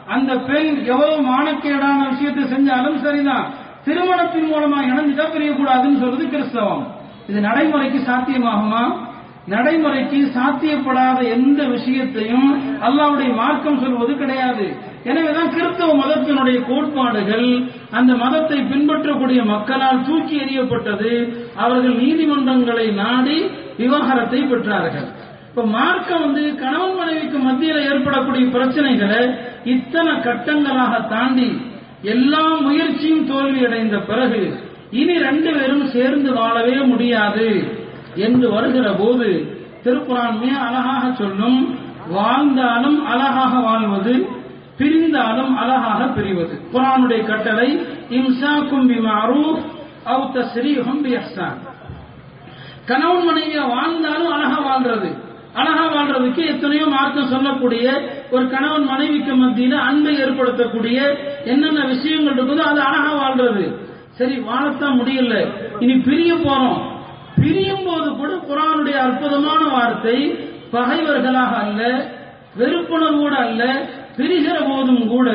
அந்த பெண் எவ்வளவு மானக்கேடான விஷயத்தை செஞ்சாலும் சரிதான் திருமணத்தின் மூலமா இணைஞ்சுட்டா பிரியக்கூடாதுன்னு சொல்றது கிறிஸ்தவம் இது நடைமுறைக்கு சாத்தியமாகுமா நடைமுறைக்கு சாத்தியப்படாத எந்த விஷயத்தையும் அல்லாவுடைய மார்க்கம் சொல்வது கிடையாது எனவேதான் கிறிஸ்தவ மதத்தினுடைய கோட்பாடுகள் அந்த மதத்தை பின்பற்றக்கூடிய மக்களால் தூக்கி எறியப்பட்டது அவர்கள் நீதிமன்றங்களை நாடி விவாகரத்தை பெற்றார்கள் இப்ப மார்க்கம் வந்து கணவன் மனைவிக்கு மத்தியில் ஏற்படக்கூடிய பிரச்சனைகளை இத்தனை கட்டங்களாக தாண்டி எல்லா முயற்சியும் தோல்வியடைந்த பிறகு இனி ரெண்டு பேரும் சேர்ந்து வாழவே முடியாது என்று வருகிற போது திருக்குறான் மிக அழகாக சொல்லும் வாழ்ந்தாலும் அழகாக வாழ்வது பிரிந்தாலும் அழகாக பிரிவது குரானுடைய கட்டளை இம்சா கும்பி மாரூஃப் அவு தஸ்ரீஹும் பிஹ்சான் கணவன் மனைவியா வாழ்ந்தாலும் அழகா வாழ்றது அழகா வாழ்றதுக்கு எத்தனையோ மார்க்கம் சொல்லக்கூடிய ஒரு கணவன் மனைவிக்கு மத்தியில அன்பை ஏற்படுத்தக்கூடிய என்னென்ன விஷயங்கள் இருக்குதோ அது அழகா வாழ்றது சரி வாழத்தான் முடியல இனி பிரிய போறோம் பிரியும் போது கூட குரானுடைய அற்புதமான வார்த்தை பகைவர்களாக அல்ல வெறுப்புணர்வோடு அல்ல பிரிகிற போதும் கூட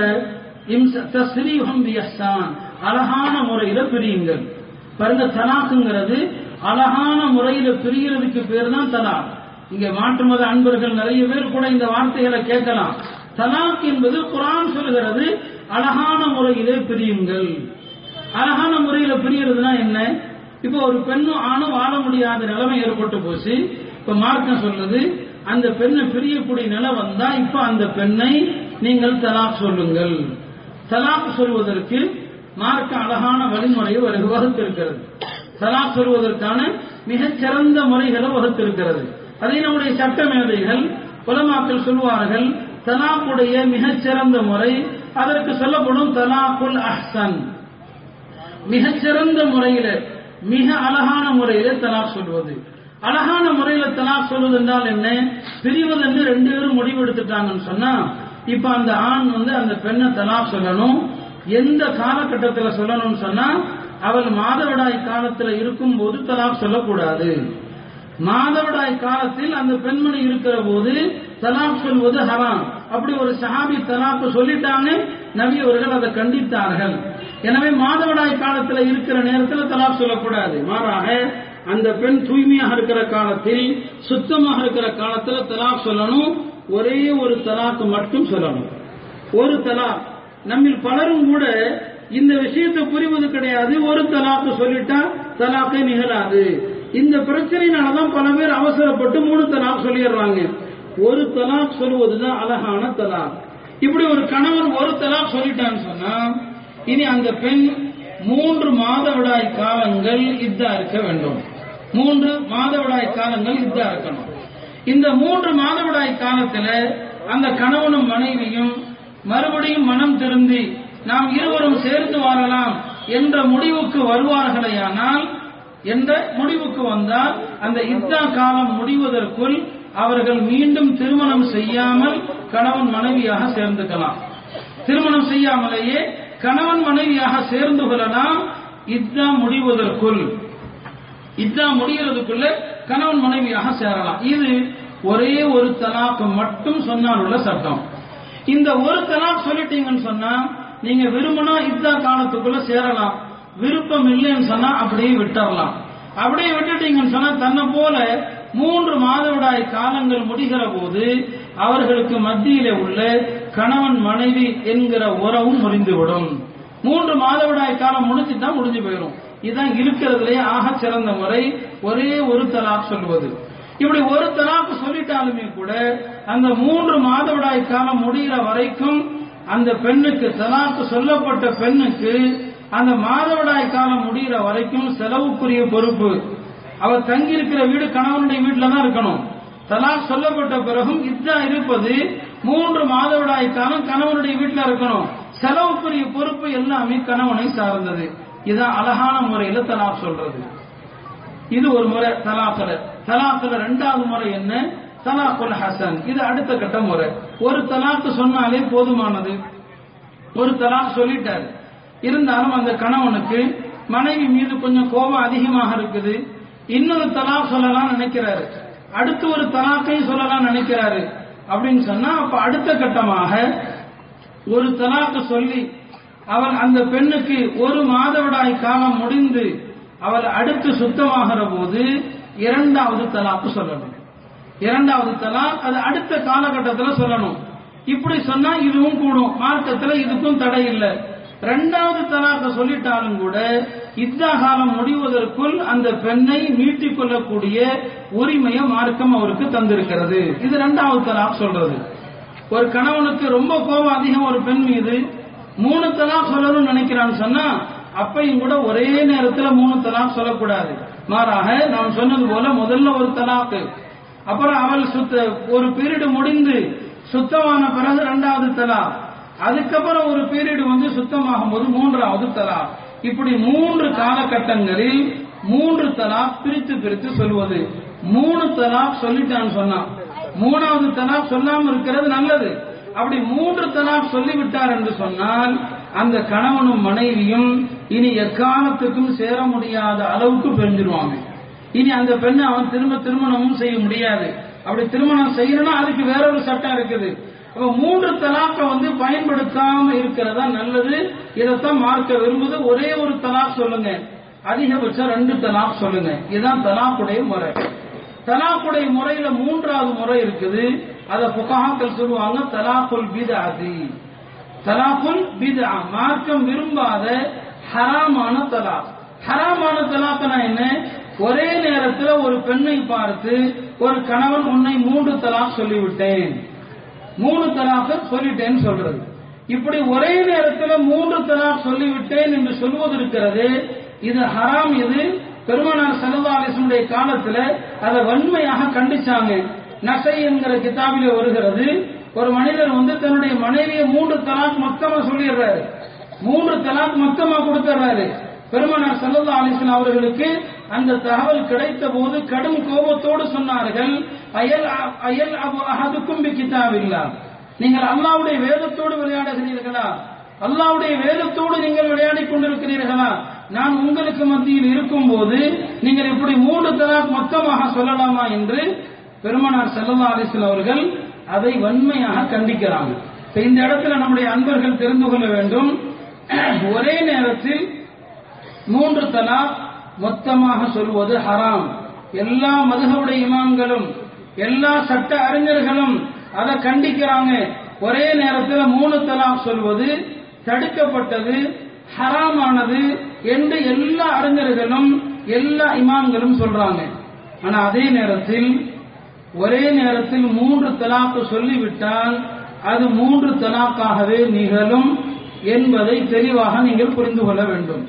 அழகான முறையில பிரியுங்கள் பாருங்க தலாக்குங்கிறது அழகான முறையில பிரிகிறதுக்கு பேர் தான் தலாக் இங்க மாற்று மத அன்பர்கள் நிறைய பேர் கூட இந்த வார்த்தைகளை கேட்கலாம் தலாக் என்பது குரான் சொல்கிறது அழகான முறையிலே பிரியுங்கள் அழகான முறையில பிரியறதுனா என்ன இப்போ ஒரு பெண்ணும் ஆணும் வாழ முடியாத நிலைமை ஏற்பட்டு போச்சு இப்ப மார்க்கம் சொல்லுது அந்த பெண்ணை பிரியக்கூடிய நிலை வந்தா இப்ப அந்த பெண்ணை நீங்கள் தலாக் சொல்லுங்கள் தலாக் சொல்வதற்கு மார்க்க அழகான வழிமுறையை வகுத்திருக்கிறது தலாக் சொல்வதற்கான மிகச்சிறந்த முறைகளை வகுத்திருக்கிறது அதை நம்முடைய சட்ட மேதைகள் புலமாக்கள் சொல்வார்கள் தலாக்குடைய மிகச்சிறந்த முறை அதற்கு சொல்லப்படும் தலாக்குல் அஹ்சன் மிகச்சிறந்த முறையில மிக அழகான முறையில தலாக் சொல்வது அழகான முறையில தலாக் சொல்வது என்றால் என்ன பிரிவது என்று ரெண்டு பேரும் முடிவு எடுத்துட்டாங்கன்னு சொன்னா இப்ப அந்த ஆண் வந்து அந்த பெண்ணை தலாக் சொல்லணும் எந்த காலகட்டத்தில் சொல்லணும்னு சொன்னா அவள் மாதவிடாய் காலத்தில் இருக்கும் போது தலாக் சொல்லக்கூடாது மாதவிடாய் காலத்தில் அந்த பெண்மணி இருக்கிற போது தலாக் சொல்வது ஹராம் அப்படி ஒரு சஹாபி தலாக்கு சொல்லிட்டாங்க நபி அவர்கள் அதை கண்டித்தார்கள் எனவே மாதவிடாய் காலத்தில் இருக்கிற நேரத்தில் தலாக் சொல்லக்கூடாது மாறாக அந்த பெண் தூய்மையாக இருக்கிற காலத்தில் சுத்தமாக இருக்கிற காலத்தில் தலாக் சொல்லணும் ஒரே ஒரு தலாக்கு மட்டும் சொல்லணும் ஒரு தலாக் நம்மில் பலரும் கூட இந்த விஷயத்தை புரிவது கிடையாது ஒரு தலாக்கு சொல்லிட்டா தலாக்கே நிகழாது இந்த பிரச்சனையினாலதான் பல பேர் அவசரப்பட்டு மூணு தலாக் சொல்லிடுறாங்க ஒரு தலாக் சொல்வதுதான் அழகான தலாக் இப்படி ஒரு கணவன் ஒரு தலாக் சொல்லிட்டான்னு சொன்னா இனி அந்த பெண் மூன்று மாதவிடாய் காலங்கள் இதா இருக்க வேண்டும் மூன்று மாதவிடாய் காலங்கள் இதா இருக்கணும் இந்த மூன்று மாதவிடாய் காலத்துல அந்த கணவனும் மனைவியும் மறுபடியும் மனம் திருந்தி நாம் இருவரும் சேர்ந்து வாழலாம் என்ற முடிவுக்கு வருவார்களேயானால் என்ற முடிவுக்கு வந்தால் அந்த இத்தா காலம் முடிவதற்குள் அவர்கள் மீண்டும் திருமணம் செய்யாமல் கணவன் மனைவியாக சேர்ந்துக்கலாம் திருமணம் செய்யாமலேயே கணவன் மனைவியாக சேர்ந்து கொள்ளலாம் இத்தா முடிவதற்குள் இத்தா முடிகிறதுக்குள்ள கணவன் மனைவியாக சேரலாம் இது ஒரே ஒரு தலாக்கு மட்டும் சொன்னால் உள்ள சட்டம் இந்த ஒரு தலாக் சொல்லிட்டீங்கன்னு சொன்னா நீங்க விரும்பினா இத்தா காலத்துக்குள்ள சேரலாம் விருப்பம் இல்லைன்னு சொன்னா அப்படியே விட்டுறலாம் அப்படியே விட்டுட்டீங்கன்னு சொன்னா தன்னை போல மூன்று மாதவிடாய் காலங்கள் முடிகிற போது அவர்களுக்கு மத்தியிலே உள்ள கணவன் மனைவி என்கிற உறவும் முறிந்துவிடும் மூன்று மாதவிடாய் காலம் முடிஞ்சுட்டா முடிஞ்சு போயிடும் இதுதான் இருக்கிறதுலேயே ஆக சிறந்த முறை ஒரே ஒரு தலாக் சொல்வது இப்படி ஒரு தலாக்கு சொல்லிட்டாலுமே கூட அந்த மூன்று மாதவிடாய் காலம் முடிகிற வரைக்கும் அந்த பெண்ணுக்கு தலாக்கு சொல்லப்பட்ட பெண்ணுக்கு அந்த மாதவிடாய் காலம் முடிகிற வரைக்கும் செலவுக்குரிய பொறுப்பு அவர் தங்கி இருக்கிற வீடு கணவனுடைய வீட்டில் தான் இருக்கணும் தலாக் சொல்லப்பட்ட பிறகும் இதுதான் இருப்பது மூன்று மாதவிடாய் காலம் கணவனுடைய வீட்டில் இருக்கணும் செலவுக்குரிய பொறுப்பு எல்லாமே கணவனை சார்ந்தது இதான் அழகான முறையில தலாக் சொல்றது இது ஒரு முறை தலாக்கல தலாக்கல ரெண்டாவது முறை என்ன தலாக்குல் ஹசன் இது அடுத்த கட்ட முறை ஒரு தலாக்கு சொன்னாலே போதுமானது ஒரு தலாக் சொல்லிட்டாரு இருந்தாலும் அந்த கணவனுக்கு மனைவி மீது கொஞ்சம் கோபம் அதிகமாக இருக்குது இன்னொரு தலாக் சொல்லலாம் நினைக்கிறாரு அடுத்து ஒரு தலாக்கையும் சொல்லலாம் நினைக்கிறாரு அப்படின்னு சொன்னா அப்ப அடுத்த கட்டமாக ஒரு தலாக்கு சொல்லி அவள் அந்த பெண்ணுக்கு ஒரு மாதவிடாய் காலம் முடிந்து அவள் அடுத்து சுத்தமாகிற போது இரண்டாவது தலாக்கு சொல்லணும் இரண்டாவது தலாக் அது அடுத்த காலகட்டத்தில் சொல்லணும் இப்படி சொன்னா இதுவும் கூடும் மார்க்கத்துல இதுக்கும் தடை இல்லை ரெண்டாவது தலாக்க சொல்லிட்டாலும் கூட இத்தா காலம் முடிவதற்குள் அந்த பெண்ணை மீட்டிக் கொள்ளக்கூடிய உரிமையை மார்க்கம் அவருக்கு தந்திருக்கிறது இது ரெண்டாவது தலாக் சொல்றது ஒரு கணவனுக்கு ரொம்ப கோபம் அதிகம் ஒரு பெண் மீது மூணு தலாக் சொல்லணும்னு நினைக்கிறான்னு சொன்னா அப்பையும் கூட ஒரே நேரத்துல மூணு தலாக் சொல்லக்கூடாது மாறாக நாம் சொன்னது போல முதல்ல ஒரு தலாக்கு அப்புறம் அவள் சுத்த ஒரு பீரியடு முடிந்து சுத்தமான பிறகு இரண்டாவது தலா அதுக்கப்புறம் ஒரு பீரியடு வந்து சுத்தமாகும் போது மூன்றாவது தலா இப்படி மூன்று காலகட்டங்களில் மூன்று தலா பிரித்து பிரித்து சொல்வது மூணு தலா சொல்லிட்டான்னு சொன்னான் மூணாவது தலாக் சொல்லாம இருக்கிறது நல்லது அப்படி மூன்று தலாக் சொல்லிவிட்டார் என்று சொன்னால் அந்த கணவனும் மனைவியும் இனி எக்காலத்துக்கும் சேர முடியாத அளவுக்கு பிரிஞ்சிருவாங்க இனி அந்த பெண்ணை அவன் திரும்ப திருமணமும் செய்ய முடியாது அப்படி திருமணம் செய்யணும்னா அதுக்கு வேற ஒரு சட்டம் இருக்குது அப்ப மூன்று தலாக்க வந்து பயன்படுத்தாம இருக்கிறதா நல்லது இதைத்தான் மார்க்க விரும்புது ஒரே ஒரு தலாக் சொல்லுங்க அதிகபட்சம் ரெண்டு தலாக் சொல்லுங்க இதுதான் தலாக்குடைய முறை தலாக்குடைய முறையில மூன்றாவது முறை இருக்குது அத புகாக்கள் சொல்லுவாங்க தலாக்குல் பிதாதி தலாக்குல் பிதா மார்க்கம் விரும்பாத ஹராமான தலாக் ஹராமான தலாக்னா என்ன ஒரே நேரத்தில் ஒரு பெண்ணை பார்த்து ஒரு கணவன் உன்னை மூன்று தலாக் சொல்லிவிட்டேன் மூணு தலாக்க சொல்லிட்டேன்னு சொல்றது இப்படி ஒரே நேரத்தில் மூன்று தலாக் சொல்லிவிட்டேன் என்று சொல்வது இருக்கிறது இது ஹராம் இது பெருமானார் சல்லா காலத்துல அதை வன்மையாக கண்டிச்சாங்க நசை என்கிற கிதாபில வருகிறது ஒரு மனிதர் வந்து தன்னுடைய மனைவியை மூன்று தலாக் மொத்தமா சொல்லிடுறாரு மூன்று தலாக் மொத்தமா கொடுத்துறாரு பெருமானார் சல்லா அலிஸ்லாம் அவர்களுக்கு அந்த தகவல் கிடைத்த போது கடும் கோபத்தோடு சொன்னார்கள் அயல் அயல் அஹதுக்கும் கிதாபில்லா நீங்கள் அல்லாவுடைய வேதத்தோடு விளையாடுகிறீர்களா அல்லாவுடைய வேதத்தோடு நீங்கள் விளையாடி கொண்டிருக்கிறீர்களா நான் உங்களுக்கு மத்தியில் இருக்கும் போது நீங்கள் இப்படி மூன்று தலாக் மொத்தமாக சொல்லலாமா என்று பெருமனார் செல்லல்லா அலிஸ்லாம் அவர்கள் அதை வன்மையாக கண்டிக்கிறாங்க இந்த இடத்துல நம்முடைய அன்பர்கள் தெரிந்து கொள்ள வேண்டும் ஒரே நேரத்தில் மூன்று தலாக் மொத்தமாக சொல்வது ஹராம் எல்லா மதுகவுடைய இமாம்களும் எல்லா சட்ட அறிஞர்களும் அதை கண்டிக்கிறாங்க ஒரே நேரத்தில் மூணு தலாக் சொல்வது தடுக்கப்பட்டது ஹராமானது என்று எல்லா அறிஞர்களும் எல்லா இமாம்களும் சொல்றாங்க ஆனா அதே நேரத்தில் ஒரே நேரத்தில் மூன்று தலாக்கு சொல்லிவிட்டால் அது மூன்று தலாக்காகவே நிகழும் என்பதை தெளிவாக நீங்கள் புரிந்து கொள்ள வேண்டும்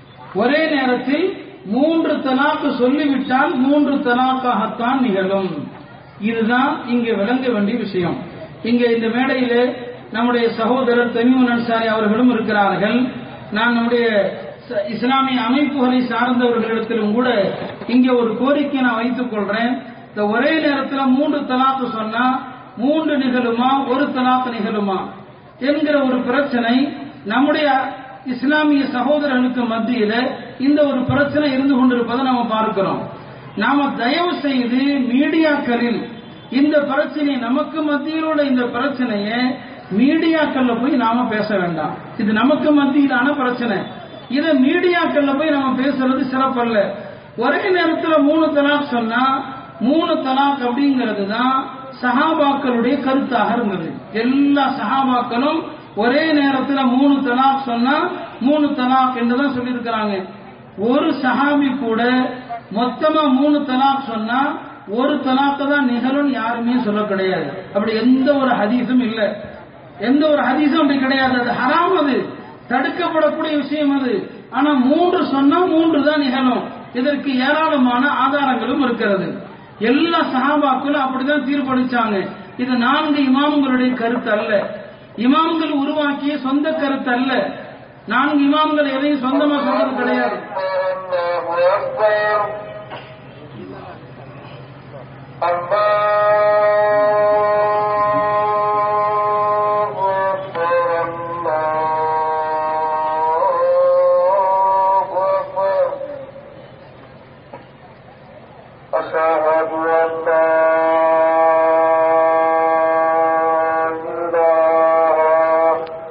ஒரே நேரத்தில் மூன்று தலாக்கு சொல்லிவிட்டால் மூன்று தலாக்காகத்தான் நிகழும் இதுதான் இங்கே விளங்க வேண்டிய விஷயம் இங்கே இந்த மேடையிலே நம்முடைய சகோதரர் தமிமுன் அன்சாரி அவர்களும் இருக்கிறார்கள் நான் நம்முடைய இஸ்லாமிய அமைப்புகளை சார்ந்தவர்களிடத்திலும் கூட இங்கே ஒரு கோரிக்கை நான் வைத்துக் கொள்றேன் இந்த ஒரே நேரத்தில் மூன்று தலாக்கு சொன்னா மூன்று நிகழுமா ஒரு தலாக்கு நிகழுமா என்கிற ஒரு பிரச்சனை நம்முடைய இஸ்லாமிய சகோதரர்களுக்கு மத்தியில இந்த ஒரு பிரச்சனை இருந்து கொண்டிருப்பதை நாம பார்க்கிறோம் நாம தயவு செய்து மீடியாக்களில் இந்த பிரச்சனை நமக்கு மத்தியில் உள்ள இந்த பிரச்சனையை மீடியாக்கள்ல போய் நாம பேச வேண்டாம் இது நமக்கு மத்தியிலான பிரச்சனை இதை மீடியாக்கள்ல போய் நாம பேசுறது சிறப்பல்ல ஒரே நேரத்தில் மூணு தலாக் சொன்னா மூணு தலாக் அப்படிங்கிறது தான் சஹாபாக்களுடைய கருத்தாக இருந்தது எல்லா சஹாபாக்களும் ஒரே நேரத்தில் மூணு தலாக் சொன்னா மூணு தலாக் என்றுதான் சொல்லியிருக்கிறாங்க ஒரு சஹாபி கூட மொத்தமா மூணு தலாக் சொன்னா ஒரு தலாக்கு தான் நிகழும் யாருமே சொல்ல கிடையாது அப்படி எந்த ஒரு ஹதீஸும் இல்லை எந்த ஒரு ஹதீஸும் அப்படி கிடையாது அது ஹராம் அது தடுக்கப்படக்கூடிய விஷயம் அது ஆனா மூன்று சொன்னா மூன்று தான் நிகழும் இதற்கு ஏராளமான ஆதாரங்களும் இருக்கிறது எல்லா சஹாபாக்களும் அப்படிதான் தீர்ப்பளிச்சாங்க இது நான்கு இமாம்களுடைய கருத்து அல்ல இமாம்கள் உருவாக்கிய சொந்த கருத்து அல்ல நான்கு இமாம்கள் எதையும் சொந்தமா சொல்றது கிடையாது أشهد أن لا إله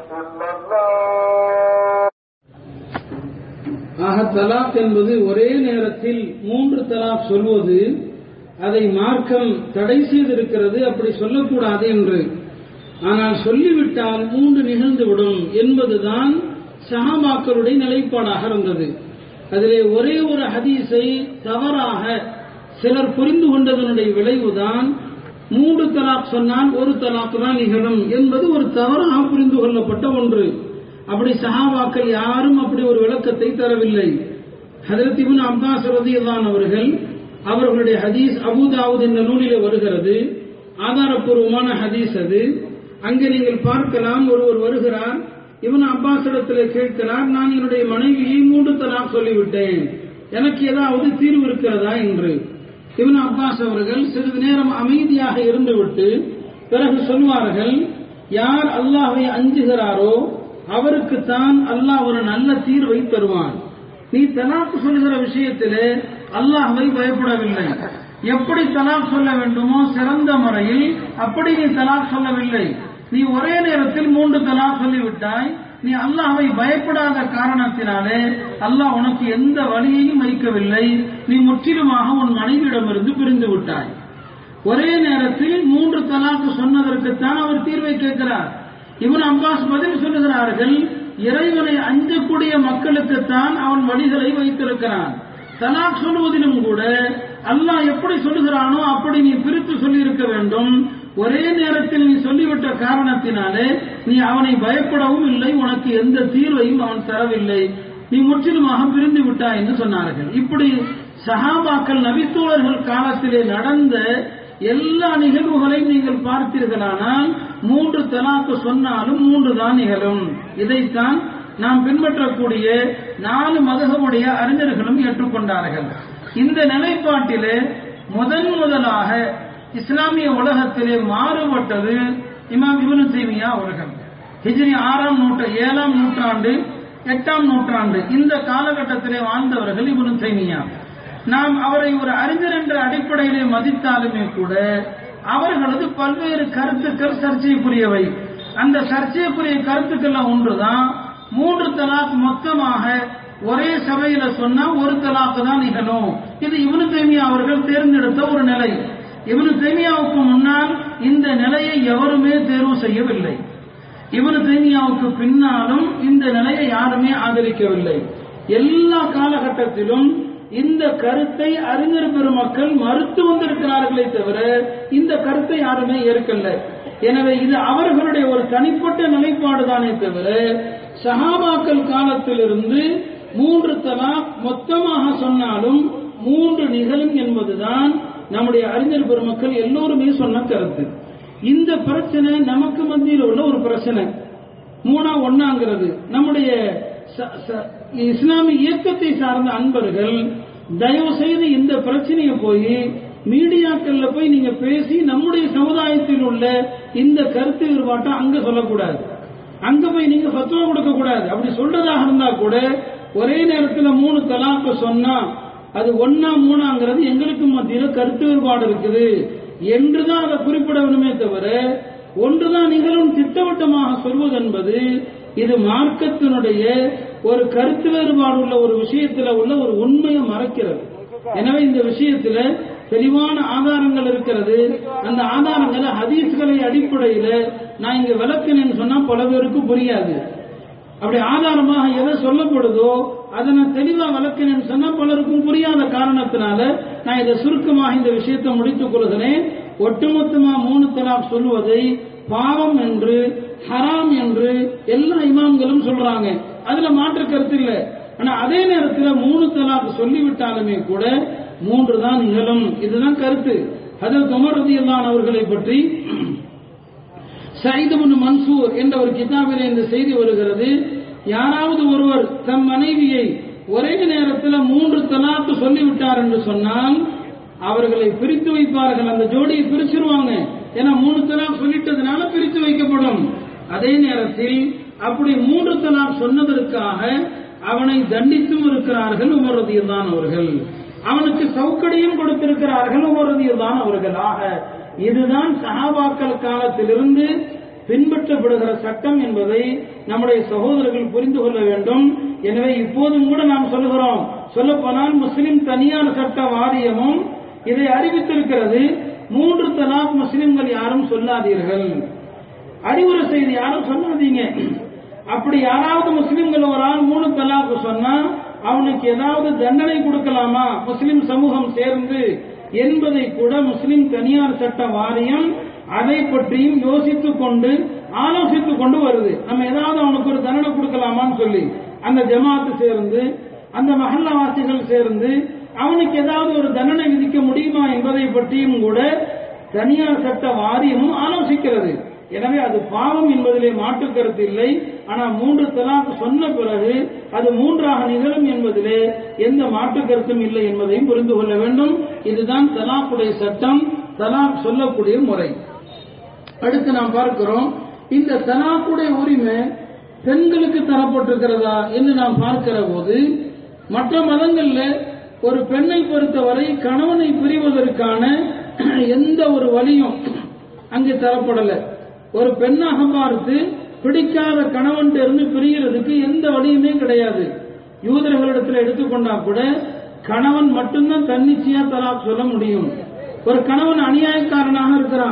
தலாக் என்பது ஒரே நேரத்தில் மூன்று தலாக் சொல்வது அதை மார்க்கம் தடை செய்திருக்கிறது அப்படி சொல்லக்கூடாது என்று ஆனால் சொல்லிவிட்டால் மூன்று நிகழ்ந்துவிடும் என்பதுதான் சஹாபாக்களுடைய நிலைப்பாடாக இருந்தது அதிலே ஒரே ஒரு ஹதீஸை தவறாக சிலர் புரிந்து கொண்டதனுடைய விளைவுதான் மூன்று தலாக் சொன்னால் ஒரு தலாக் தான் நிகழும் என்பது ஒரு தவறாக புரிந்து கொள்ளப்பட்ட ஒன்று அப்படி சஹாபாக்கள் யாரும் அப்படி ஒரு விளக்கத்தை தரவில்லை ஹதரத் இப்னு அப்பாஸ் ரதியல்லான் அவர்கள் அவர்களுடைய ஹதீஸ் அபுதாவுத் என்ற நூலிலே வருகிறது ஆதாரப்பூர்வமான ஹதீஸ் அது அங்கே நீங்கள் பார்க்கலாம் ஒருவர் வருகிறார் இவன் அப்பாசிடத்தில் கேட்கிறார் நான் என்னுடைய மனைவியை மூன்று தலாக் சொல்லிவிட்டேன் எனக்கு ஏதாவது தீர்வு இருக்கிறதா என்று இவன் அப்பாஸ் அவர்கள் சிறிது நேரம் அமைதியாக இருந்துவிட்டு பிறகு சொல்வார்கள் யார் அல்லாஹை அஞ்சுகிறாரோ அவருக்குத்தான் அல்லாஹ் ஒரு நல்ல தீர்வை தருவான் நீ தலாக் சொல்லுகிற விஷயத்திலே அல்லாஹ்வை பயப்படவில்லை எப்படி தலாக் சொல்ல வேண்டுமோ சிறந்த முறையில் அப்படி நீ தலாக் சொல்லவில்லை நீ ஒரே நேரத்தில் மூன்று தலாக் சொல்லிவிட்டாய் நீ அல்லாஹ்வை பயப்படாத காரணத்தினாலே அல்லாஹ் உனக்கு எந்த வழியையும் வைக்கவில்லை நீ முற்றிலுமாக உன் மனைவியிடமிருந்து பிரிந்து விட்டாய் ஒரே நேரத்தில் மூன்று தலாக்கு சொன்னதற்குத்தான் அவர் தீர்வை கேட்கிறார் இவன் அப்பாஸ் பதில் சொல்லுகிறார்கள் இறைவனை அஞ்சக்கூடிய மக்களுக்குத்தான் அவன் வழிகளை வைத்திருக்கிறான் தலாக் சொல்வதிலும் கூட அல்லாஹ் எப்படி சொல்லுகிறானோ அப்படி நீ பிரித்து சொல்லியிருக்க வேண்டும் ஒரே நேரத்தில் நீ சொல்லிவிட்ட காரணத்தினாலே நீ அவனை பயப்படவும் இல்லை உனக்கு எந்த தீர்வையும் அவன் தரவில்லை நீ முற்றிலுமாக பிரிந்து விட்டாய் என்று சொன்னார்கள் இப்படி சஹாபாக்கள் நபித்தோழர்கள் காலத்திலே நடந்த எல்லா நிகழ்வுகளையும் நீங்கள் பார்த்தீர்களானால் மூன்று தலாக்கு சொன்னாலும் மூன்று தான் நிகழும் இதைத்தான் நாம் பின்பற்றக்கூடிய நாலு மதகமுடைய அறிஞர்களும் ஏற்றுக்கொண்டார்கள் இந்த நிலைப்பாட்டிலே முதன் முதலாக இஸ்லாமிய உலகத்திலே மாறுபட்டது இமாம் இவனு தீமியா அவர்கள் ஹிஜ்ரி ஆறாம் நூற்று ஏழாம் நூற்றாண்டு எட்டாம் நூற்றாண்டு இந்த காலகட்டத்திலே வாழ்ந்தவர்கள் இவனு தைமியா நாம் அவரை ஒரு அறிஞர் என்ற அடிப்படையிலே மதித்தாலுமே கூட அவர்களது பல்வேறு கருத்துக்கள் சர்ச்சைக்குரியவை அந்த சர்ச்சைக்குரிய கருத்துக்கள் ஒன்றுதான் மூன்று தலாக் மொத்தமாக ஒரே சபையில சொன்னா ஒரு தலாக்கு தான் நிகழும் இது இவனு தேமியா அவர்கள் தேர்ந்தெடுத்த ஒரு நிலை இவனு தேமியாவுக்கு முன்னால் இந்த நிலையை எவருமே தேர்வு செய்யவில்லை இவனு தேமியாவுக்கு பின்னாலும் இந்த நிலையை யாருமே ஆதரிக்கவில்லை எல்லா காலகட்டத்திலும் இந்த கருத்தை அறிஞர் பெருமக்கள் மறுத்து வந்திருக்கிறார்களே தவிர இந்த கருத்தை யாருமே ஏற்கல எனவே இது அவர்களுடைய ஒரு தனிப்பட்ட நிலைப்பாடு தானே தவிர சஹாபாக்கள் காலத்திலிருந்து மூன்று தலாக் மொத்தமாக சொன்னாலும் மூன்று நிகழும் என்பதுதான் நம்முடைய அறிஞர் பெருமக்கள் எல்லோருமே சொன்ன கருத்து இந்த பிரச்சனை நமக்கு மத்தியில் உள்ள ஒரு பிரச்சனை மூணா ஒன்னாங்கிறது நம்முடைய இஸ்லாமிய இயக்கத்தை சார்ந்த அன்பர்கள் தயவு செய்து இந்த பிரச்சனையை போய் மீடியாக்கள்ல போய் நீங்க பேசி நம்முடைய சமுதாயத்தில் உள்ள இந்த கருத்து வேறுபாட்டை அங்க சொல்லக்கூடாது அங்க போய் நீங்க சத்துவா கொடுக்க கூடாது அப்படி சொல்றதாக இருந்தா கூட ஒரே நேரத்தில் மூணு தலாக்கு சொன்னா அது ஒன்னா மூணாங்கிறது எங்களுக்கு மத்தியில் கருத்து வேறுபாடு இருக்குது என்றுதான் அதை குறிப்பிட வேணுமே தவிர ஒன்றுதான் நிகழும் திட்டவட்டமாக சொல்வது என்பது இது மார்க்கத்தினுடைய ஒரு கருத்து வேறுபாடு உள்ள ஒரு விஷயத்துல உள்ள ஒரு உண்மையை மறைக்கிறது எனவே இந்த விஷயத்துல தெளிவான ஆதாரங்கள் இருக்கிறது அந்த ஆதாரங்களை ஹதீஸ்களை அடிப்படையில நான் இங்க விளக்கினேன்னு சொன்னா பல பேருக்கு புரியாது அப்படி ஆதாரமாக எதை சொல்லப்படுதோ அதை நான் தெளிவா விளக்கினேன்னு சொன்னா பலருக்கும் புரியாத காரணத்தினால நான் இதை சுருக்கமாக இந்த விஷயத்தை முடித்துக் கொள்கிறேன் ஒட்டுமொத்தமா மூணு தலாப் சொல்லுவதை பாவம் என்று ஹராம் என்று எல்லா இமாம்களும் சொல்றாங்க அதுல மாற்று கருத்து இல்ல ஆனா அதே நேரத்தில் மூணு தலாக் சொல்லிவிட்டாலுமே கூட மூன்று தான் நிகழும் இதுதான் கருத்து அதில் உமரதியல்லான் அவர்களை பற்றி சைதுபுன் மன்சூர் என்ற ஒரு கிதாபிலே இந்த செய்தி வருகிறது யாராவது ஒருவர் தம் மனைவியை ஒரே நேரத்தில் மூன்று தலாக்கு சொல்லிவிட்டார் என்று சொன்னால் அவர்களை பிரித்து வைப்பார்கள் அந்த ஜோடியை பிரிச்சிருவாங்க ஏன்னா மூணு தலாக் சொல்லிட்டதுனால பிரித்து வைக்கப்படும் அதே நேரத்தில் அப்படி மூன்று தலாக் சொன்னதற்காக அவனை தண்டித்தும் இருக்கிறார்கள் உமரதியல்தான் அவர்கள் அவனுக்கு சவுக்கடியும் கொடுத்திருக்கிறார்கள் உமரதியல்தான் அவர்கள் ஆக இதுதான் சஹாபாக்கள் காலத்திலிருந்து பின்பற்றப்படுகிற சட்டம் என்பதை நம்முடைய சகோதரர்கள் புரிந்து கொள்ள வேண்டும் எனவே இப்போதும் கூட நாம் சொல்லுகிறோம் சொல்லப்போனால் முஸ்லிம் தனியார் சட்ட வாரியமும் இதை அறிவித்திருக்கிறது மூன்று தலாக் முஸ்லிம்கள் யாரும் சொல்லாதீர்கள் அறிவுரை செய்து யாரும் சொல்லாதீங்க அப்படி யாராவது முஸ்லிம்கள் ஒரு ஆள் மூணு தலாக்கு சொன்னா அவனுக்கு ஏதாவது தண்டனை கொடுக்கலாமா முஸ்லிம் சமூகம் சேர்ந்து என்பதை கூட முஸ்லிம் தனியார் சட்ட வாரியம் அதை பற்றியும் யோசித்துக் கொண்டு ஆலோசித்துக் கொண்டு வருது நம்ம ஏதாவது அவனுக்கு ஒரு தண்டனை கொடுக்கலாமான்னு சொல்லி அந்த ஜமாத்து சேர்ந்து அந்த மஹல்லாவாசிகள் சேர்ந்து அவனுக்கு ஏதாவது ஒரு தண்டனை விதிக்க முடியுமா என்பதை பற்றியும் கூட தனியார் சட்ட வாரியமும் ஆலோசிக்கிறது எனவே அது பாவம் என்பதிலே மாற்று கருத்து இல்லை ஆனால் மூன்று தலாக் சொன்ன பிறகு அது மூன்றாக நிகழும் என்பதிலே எந்த மாற்று கருத்தும் இல்லை என்பதையும் புரிந்து கொள்ள வேண்டும் இதுதான் தலாக்குடைய சட்டம் தலாக் சொல்லக்கூடிய முறை அடுத்து நாம் பார்க்கிறோம் இந்த தலாக்குடைய உரிமை பெண்களுக்கு தரப்பட்டிருக்கிறதா என்று நாம் பார்க்கிற போது மற்ற மதங்கள்ல ஒரு பெண்ணை பொறுத்தவரை கணவனை பிரிவதற்கான எந்த ஒரு வழியும் அங்கே தரப்படல ஒரு பெண்ணாக பார்த்து பிடிக்காத கணவன் இருந்து பிரியறதுக்கு எந்த வழியுமே கிடையாது யூதர்களிடத்தில் எடுத்துக்கொண்டா கூட கணவன் மட்டும்தான் தன்னிச்சையா தலாக் சொல்ல முடியும் ஒரு கணவன் அநியாயக்காரனாக இருக்கிறான்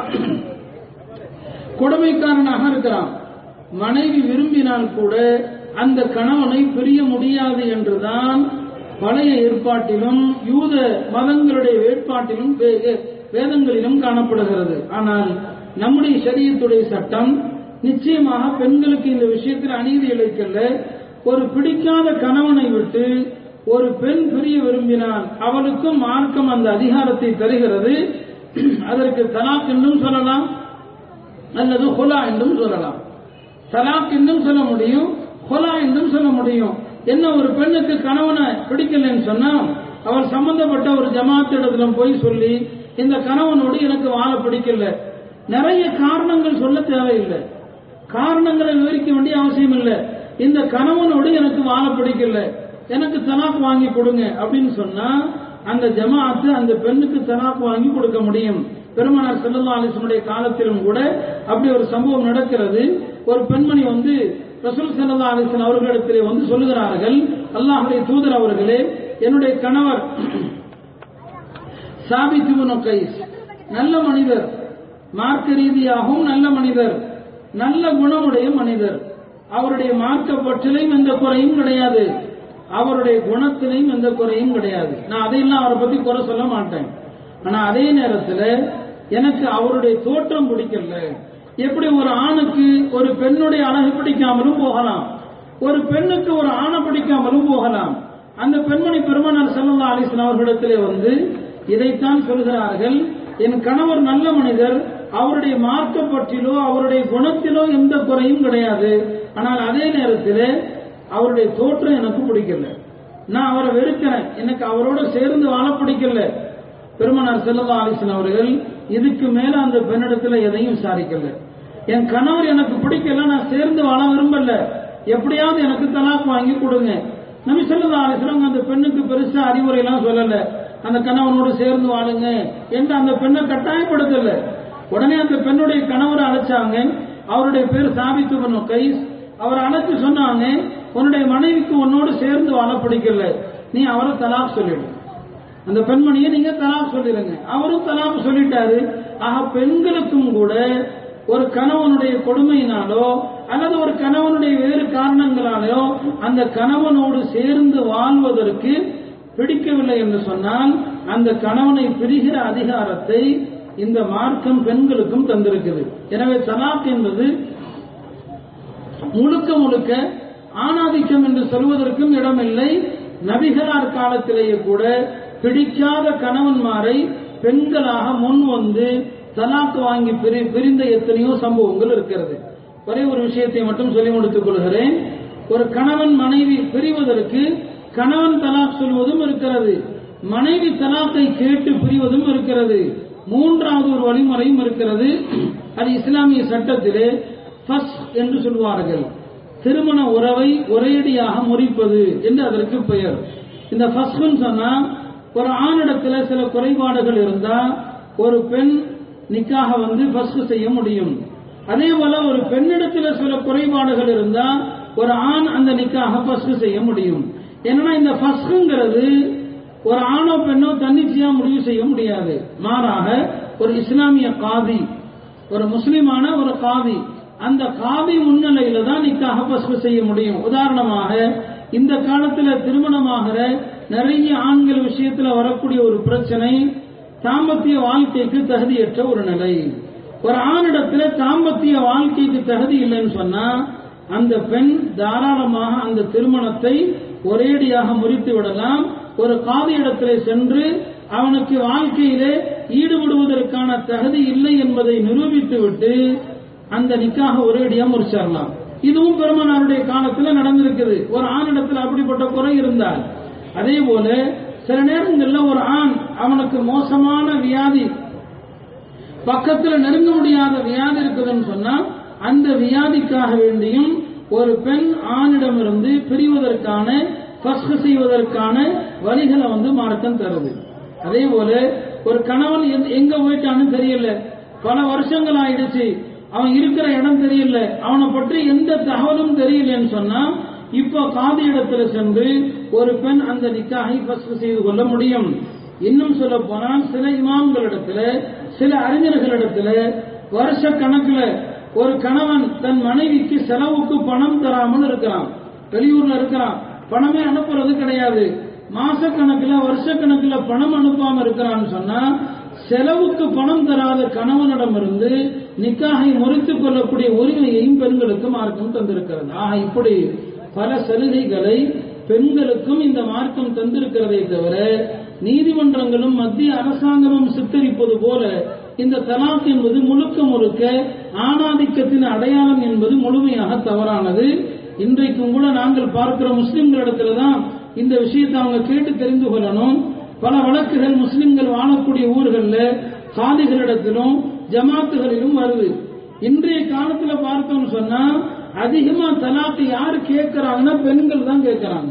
கொடுமைக்காரனாக இருக்கிறான் மனைவி விரும்பினால் கூட அந்த கணவனை பிரிய முடியாது என்றுதான் பழைய ஏற்பாட்டிலும் யூத மதங்களுடைய வேட்பாட்டிலும் வேதங்களிலும் காணப்படுகிறது ஆனால் நம்முடைய சரியத்துடைய சட்டம் நிச்சயமாக பெண்களுக்கு இந்த விஷயத்தில் அநீதி இழைக்கல ஒரு பிடிக்காத கணவனை விட்டு ஒரு பெண் பிரிய விரும்பினால் அவளுக்கும் மார்க்கம் அந்த அதிகாரத்தை தருகிறது அதற்கு தலாக் என்றும் சொல்லலாம் அல்லது ஹொலா என்றும் சொல்லலாம் தலாக் என்றும் சொல்ல முடியும் ஹொலா என்றும் சொல்ல முடியும் என்ன ஒரு பெண்ணுக்கு கணவனை பிடிக்கலன்னு சொன்னா அவள் சம்பந்தப்பட்ட ஒரு ஜமாத் இடத்துல போய் சொல்லி இந்த கணவனோடு எனக்கு வாழ பிடிக்கல நிறைய காரணங்கள் சொல்ல தேவையில்லை காரணங்களை விவரிக்க வேண்டிய அவசியம் இல்லை இந்த கணவனோடு எனக்கு வாழ பிடிக்கல எனக்கு தலாக் வாங்கி கொடுங்க அப்படின்னு சொன்னா அந்த ஜமாத்து அந்த பெண்ணுக்கு தலாக் வாங்கி கொடுக்க முடியும் பெருமனார் செல்லல்லா அலிசனுடைய காலத்திலும் கூட அப்படி ஒரு சம்பவம் நடக்கிறது ஒரு பெண்மணி வந்து ரசூல் செல்லல்லா அலிசன் அவர்களிடத்திலே வந்து சொல்லுகிறார்கள் அல்லாஹுடைய தூதர் அவர்களே என்னுடைய கணவர் சாபித்து கைஸ் நல்ல மனிதர் மார்க்க ரீதியாகவும் நல்ல மனிதர் நல்ல குணமுடைய மனிதர் அவருடைய மார்க்க பற்றிலையும் எந்த குறையும் கிடையாது அவருடைய குணத்திலையும் எந்த குறையும் கிடையாது நான் அதையெல்லாம் அவரை பத்தி குறை சொல்ல மாட்டேன் ஆனா அதே நேரத்தில் எனக்கு அவருடைய தோற்றம் பிடிக்கல எப்படி ஒரு ஆணுக்கு ஒரு பெண்ணுடைய அழகு பிடிக்காமலும் போகலாம் ஒரு பெண்ணுக்கு ஒரு ஆணை பிடிக்காமலும் போகலாம் அந்த பெண்மணி பெருமானார் செல்லல்லா அலிசன் அவர்களிடத்திலே வந்து இதைத்தான் சொல்கிறார்கள் என் கணவர் நல்ல மனிதர் அவருடைய மார்க்க பற்றிலோ அவருடைய குணத்திலோ எந்த குறையும் கிடையாது ஆனால் அதே நேரத்தில் அவருடைய தோற்றம் எனக்கு பிடிக்கல நான் அவரை வெறுக்கிறேன் எனக்கு அவரோட சேர்ந்து வாழ பிடிக்கல பெருமனார் செல்லல்லா அலிசன் அவர்கள் இதுக்கு மேல அந்த பெண்ணிடத்துல எதையும் விசாரிக்கல என் கணவர் எனக்கு பிடிக்கல நான் சேர்ந்து வாழ விரும்பல எப்படியாவது எனக்கு தலாக் வாங்கி கொடுங்க நபி செல்லல்லா அலிஸ்லாம் அந்த பெண்ணுக்கு பெருசா அறிவுரை எல்லாம் சொல்லல அந்த கணவனோடு சேர்ந்து வாழுங்க என்று அந்த பெண்ணை கட்டாயப்படுத்தல உடனே அந்த பெண்ணுடைய கணவரை அழைச்சாங்க அவருடைய பேர் சாபித்து பண்ணும் கைஸ் அவர் அழைச்சு சொன்னாங்க உன்னுடைய மனைவிக்கு உன்னோடு சேர்ந்து வாழ பிடிக்கல நீ அவரை தலாக் சொல்லிடு அந்த பெண்மணியை நீங்க தலாக் சொல்லிடுங்க அவரும் தலாக் சொல்லிட்டாரு ஆக பெண்களுக்கும் கூட ஒரு கணவனுடைய கொடுமையினாலோ அல்லது ஒரு கணவனுடைய வேறு காரணங்களாலோ அந்த கணவனோடு சேர்ந்து வாழ்வதற்கு பிடிக்கவில்லை என்று சொன்னால் அந்த கணவனை பிரிகிற அதிகாரத்தை இந்த மார்க்கம் பெண்களுக்கும் தந்திருக்குது எனவே தலாக் என்பது முழுக்க முழுக்க ஆணாதிக்கம் என்று சொல்வதற்கும் இடமில்லை நபிகளார் காலத்திலேயே கூட பிடிக்காத கணவன்மாரை பெண்களாக முன் வந்து தலாக்கு வாங்கி பிரிந்த எத்தனையோ சம்பவங்கள் இருக்கிறது ஒரே ஒரு விஷயத்தை மட்டும் சொல்லி முடித்துக் கொள்கிறேன் ஒரு கணவன் மனைவி பிரிவதற்கு கணவன் தலாக் சொல்வதும் இருக்கிறது மனைவி தலாக்கை கேட்டு பிரிவதும் இருக்கிறது மூன்றாவது ஒரு வழிமுறையும் இருக்கிறது அது இஸ்லாமிய சட்டத்திலே ஃபஸ் என்று சொல்வார்கள் திருமண உறவை ஒரேடியாக முறிப்பது என்று அதற்கு பெயர் இந்த ஃபஸ்ட்னு சொன்னா ஒரு ஆணிடத்துல சில குறைபாடுகள் இருந்தா ஒரு பெண் நிக்காக வந்து ஃபஸ்ட் செய்ய முடியும் அதே போல ஒரு பெண்ணிடத்துல சில குறைபாடுகள் இருந்தா ஒரு ஆண் அந்த நிக்காக ஃபஸ்ட் செய்ய முடியும் என்னன்னா இந்த ஃபஸ்ட்ங்கிறது ஒரு ஆணோ பெண்ணோ தன்னிச்சையா முடிவு செய்ய முடியாது மாறாக ஒரு இஸ்லாமிய காதி ஒரு முஸ்லிமான ஒரு காதி அந்த காதி முன்னிலையில தான் நிக்காக ஃபஸ்ட் செய்ய முடியும் உதாரணமாக இந்த காலத்துல திருமணமாகிற நிறைய ஆண்கள் விஷயத்துல வரக்கூடிய ஒரு பிரச்சனை தாம்பத்திய வாழ்க்கைக்கு தகுதியற்ற ஒரு நிலை ஒரு ஆணிடத்துல தாம்பத்திய வாழ்க்கைக்கு தகுதி இல்லைன்னு சொன்னா அந்த பெண் தாராளமாக அந்த திருமணத்தை ஒரேடியாக முறித்து விடலாம் ஒரு காதி இடத்திலே சென்று அவனுக்கு வாழ்க்கையிலே ஈடுபடுவதற்கான தகுதி இல்லை என்பதை நிரூபித்து விட்டு அந்த நிக்காக ஒரேடியா முறிச்சிடலாம் இதுவும் பெருமனாருடைய காலத்துல நடந்திருக்குது ஒரு ஆணிடத்தில் அப்படிப்பட்ட குறை இருந்தால் அதே போல சில நேரங்கள்ல ஒரு ஆண் அவனுக்கு மோசமான வியாதி பக்கத்துல நெருங்க முடியாத வியாதி இருக்குதுன்னு சொன்னா அந்த வியாதிக்காக வேண்டியும் ஒரு பெண் ஆணிடமிருந்து பிரிவதற்கான ஃபஸ்ட் செய்வதற்கான வழிகளை வந்து மார்க்கம் தருது அதே போல ஒரு கணவன் எந்த- எங்க போயிட்டான்னு தெரியல பல வருஷங்கள் ஆயிடுச்சு அவன் இருக்கிற இடம் தெரியல அவனை பற்றி எந்த தகவலும் தெரியலன்னு சொன்னா இப்போ காதி இடத்துல சென்று ஒரு பெண் அந்த நிக்காகை ஃபஸ்ட் செய்து கொள்ள முடியும் இன்னும் சொல்ல போனால் சில இமாம்களிடத்துல சில அறிஞர்களிடத்துல வருஷ கணக்குல ஒரு கணவன் தன் மனைவிக்கு செலவுக்கு பணம் தராமல் இருக்கிறான் வெளியூர்ல இருக்கிறான் பணமே அனுப்புறது கிடையாது மாச கணக்குல வருஷ கணக்குல பணம் அனுப்பாம இருக்கிறான்னு சொன்னா செலவுக்கு பணம் தராத கணவனிடமிருந்து நிக்காகை முறித்துக் கொள்ளக்கூடிய உரிமையையும் பெண்களுக்கு மார்க்கம் தந்திருக்கிறது ஆக இப்படி பல சலுகைகளை பெண்களுக்கும் இந்த மார்க்கம் தந்திருக்கிறதை தவிர நீதிமன்றங்களும் மத்திய அரசாங்கமும் சித்தரிப்பது போல இந்த தலாக் என்பது முழுக்க முழுக்க ஆணாதிக்கத்தின் அடையாளம் என்பது முழுமையாக தவறானது இன்றைக்கும் கூட நாங்கள் பார்க்கிற முஸ்லிம்களிடத்துல தான் இந்த விஷயத்தை அவங்க கேட்டு தெரிந்து கொள்ளணும் பல வழக்குகள் முஸ்லிம்கள் வாழக்கூடிய ஊர்களில் காதிகளிடத்திலும் ஜமாத்துகளிலும் வருது இன்றைய காலத்துல பார்த்தோம்னு சொன்னா அதிகமா தலாக்கு யாரு கேட்கறாங்கன்னா பெண்கள் தான் கேட்கறாங்க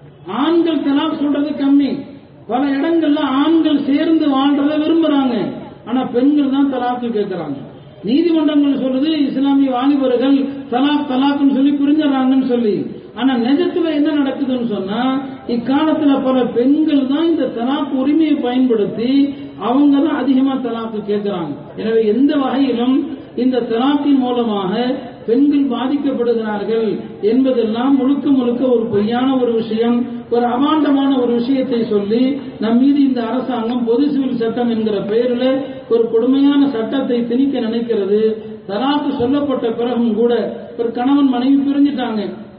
ஆண்கள் தலாக் சொல்றது கம்மி பல இடங்கள்ல ஆண்கள் சேர்ந்து வாழ்றத விரும்புறாங்க ஆனா பெண்கள் தான் தலாக்கு கேட்கறாங்க நீதிமன்றங்கள் சொல்லுது இஸ்லாமிய வாலிபர்கள் தலாக் தலாக்னு சொல்லி புரிஞ்சுறாங்கன்னு சொல்லி ஆனா நிஜத்துல என்ன நடக்குதுன்னு சொன்னா இக்காலத்துல பல பெண்கள் தான் இந்த தலாக் உரிமையை பயன்படுத்தி அவங்க தான் அதிகமா தலாக்கு கேட்கிறாங்க எனவே எந்த வகையிலும் இந்த தலாக்கின் மூலமாக பெண்கள் பாதிக்கப்படுகிறார்கள் என்பதெல்லாம் முழுக்க முழுக்க ஒரு பொய்யான ஒரு விஷயம் ஒரு அபாண்டமான ஒரு விஷயத்தை சொல்லி நம் மீது இந்த அரசாங்கம் பொது சிவில் சட்டம் என்கிற பெயரில் ஒரு கொடுமையான சட்டத்தை திணிக்க நினைக்கிறது தலாக்கு சொல்லப்பட்ட பிறகும் கூட ஒரு கணவன் மனைவி பிரிஞ்சிட்டாங்க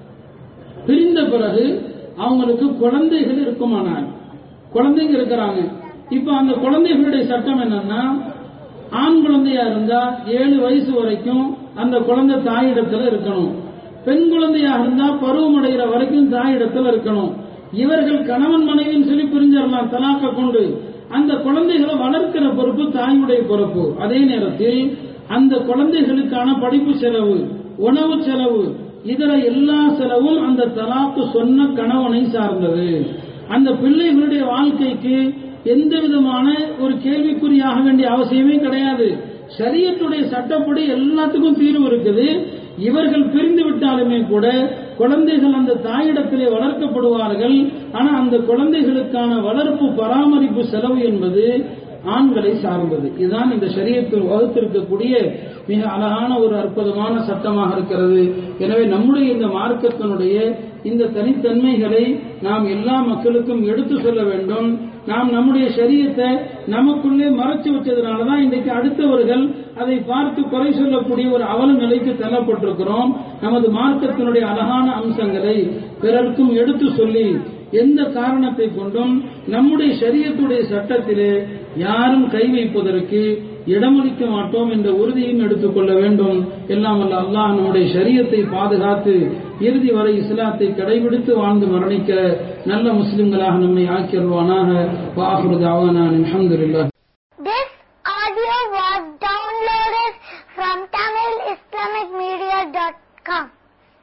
பிரிந்த பிறகு அவங்களுக்கு குழந்தைகள் இருக்குமானால் குழந்தைங்க இருக்கிறாங்க இப்ப அந்த குழந்தைகளுடைய சட்டம் என்னன்னா ஆண் குழந்தையா இருந்தா ஏழு வயசு வரைக்கும் அந்த குழந்தை தாயிடத்துல இருக்கணும் பெண் குழந்தையா இருந்தா பருவமடைகிற வரைக்கும் தாயிடத்துல இருக்கணும் இவர்கள் கணவன் மனைவின்னு சொல்லி பிரிஞ்சிடலாம் தலாக்க கொண்டு அந்த குழந்தைகளை வளர்க்கிற பொறுப்பு தாயுடைய பொறுப்பு அதே நேரத்தில் அந்த குழந்தைகளுக்கான படிப்பு செலவு உணவு செலவு இதர எல்லா செலவும் அந்த தலாக்கு சொன்ன கணவனை சார்ந்தது அந்த பிள்ளைகளுடைய வாழ்க்கைக்கு எந்த விதமான ஒரு கேள்விக்குறியாக வேண்டிய அவசியமே கிடையாது சரியத்துடைய சட்டப்படி எல்லாத்துக்கும் தீர்வு இருக்குது இவர்கள் பிரிந்து விட்டாலுமே கூட குழந்தைகள் அந்த தாயிடத்திலே வளர்க்கப்படுவார்கள் ஆனா அந்த குழந்தைகளுக்கான வளர்ப்பு பராமரிப்பு செலவு என்பது ஆண்களை சார்ந்தது இதுதான் இந்த சரியத்தில் வகுத்திருக்கக்கூடிய மிக அழகான ஒரு அற்புதமான சட்டமாக இருக்கிறது எனவே நம்முடைய இந்த மார்க்கத்தினுடைய இந்த தனித்தன்மைகளை நாம் எல்லா மக்களுக்கும் எடுத்து சொல்ல வேண்டும் நாம் நம்முடைய சரியத்தை நமக்குள்ளே மறைச்சு வச்சதுனாலதான் இன்றைக்கு அடுத்தவர்கள் அதை பார்த்து குறை சொல்லக்கூடிய ஒரு அவல நிலைக்கு தள்ளப்பட்டிருக்கிறோம் நமது மார்க்கத்தினுடைய அழகான அம்சங்களை பிறருக்கும் எடுத்து சொல்லி எந்த காரணத்தை கொண்டும் நம்முடைய சரியத்துடைய சட்டத்திலே யாரும் கை வைப்பதற்கு இடமளிக்க மாட்டோம் என்ற உறுதியும் எடுத்துக்கொள்ள வேண்டும் எல்லாம் அல்ல அல்லாஹ் நம்முடைய சரியத்தை பாதுகாத்து இறுதி வரை இஸ்லாத்தை கடைபிடித்து வாழ்ந்து மரணிக்க நல்ல முஸ்லிம்களாக நம்மை ஆக்கிடுவானாக வாஹுரு தாவானா அல்ஹம்துலில்லாஹ் This audio was downloaded from TamilIslamicMedia.com.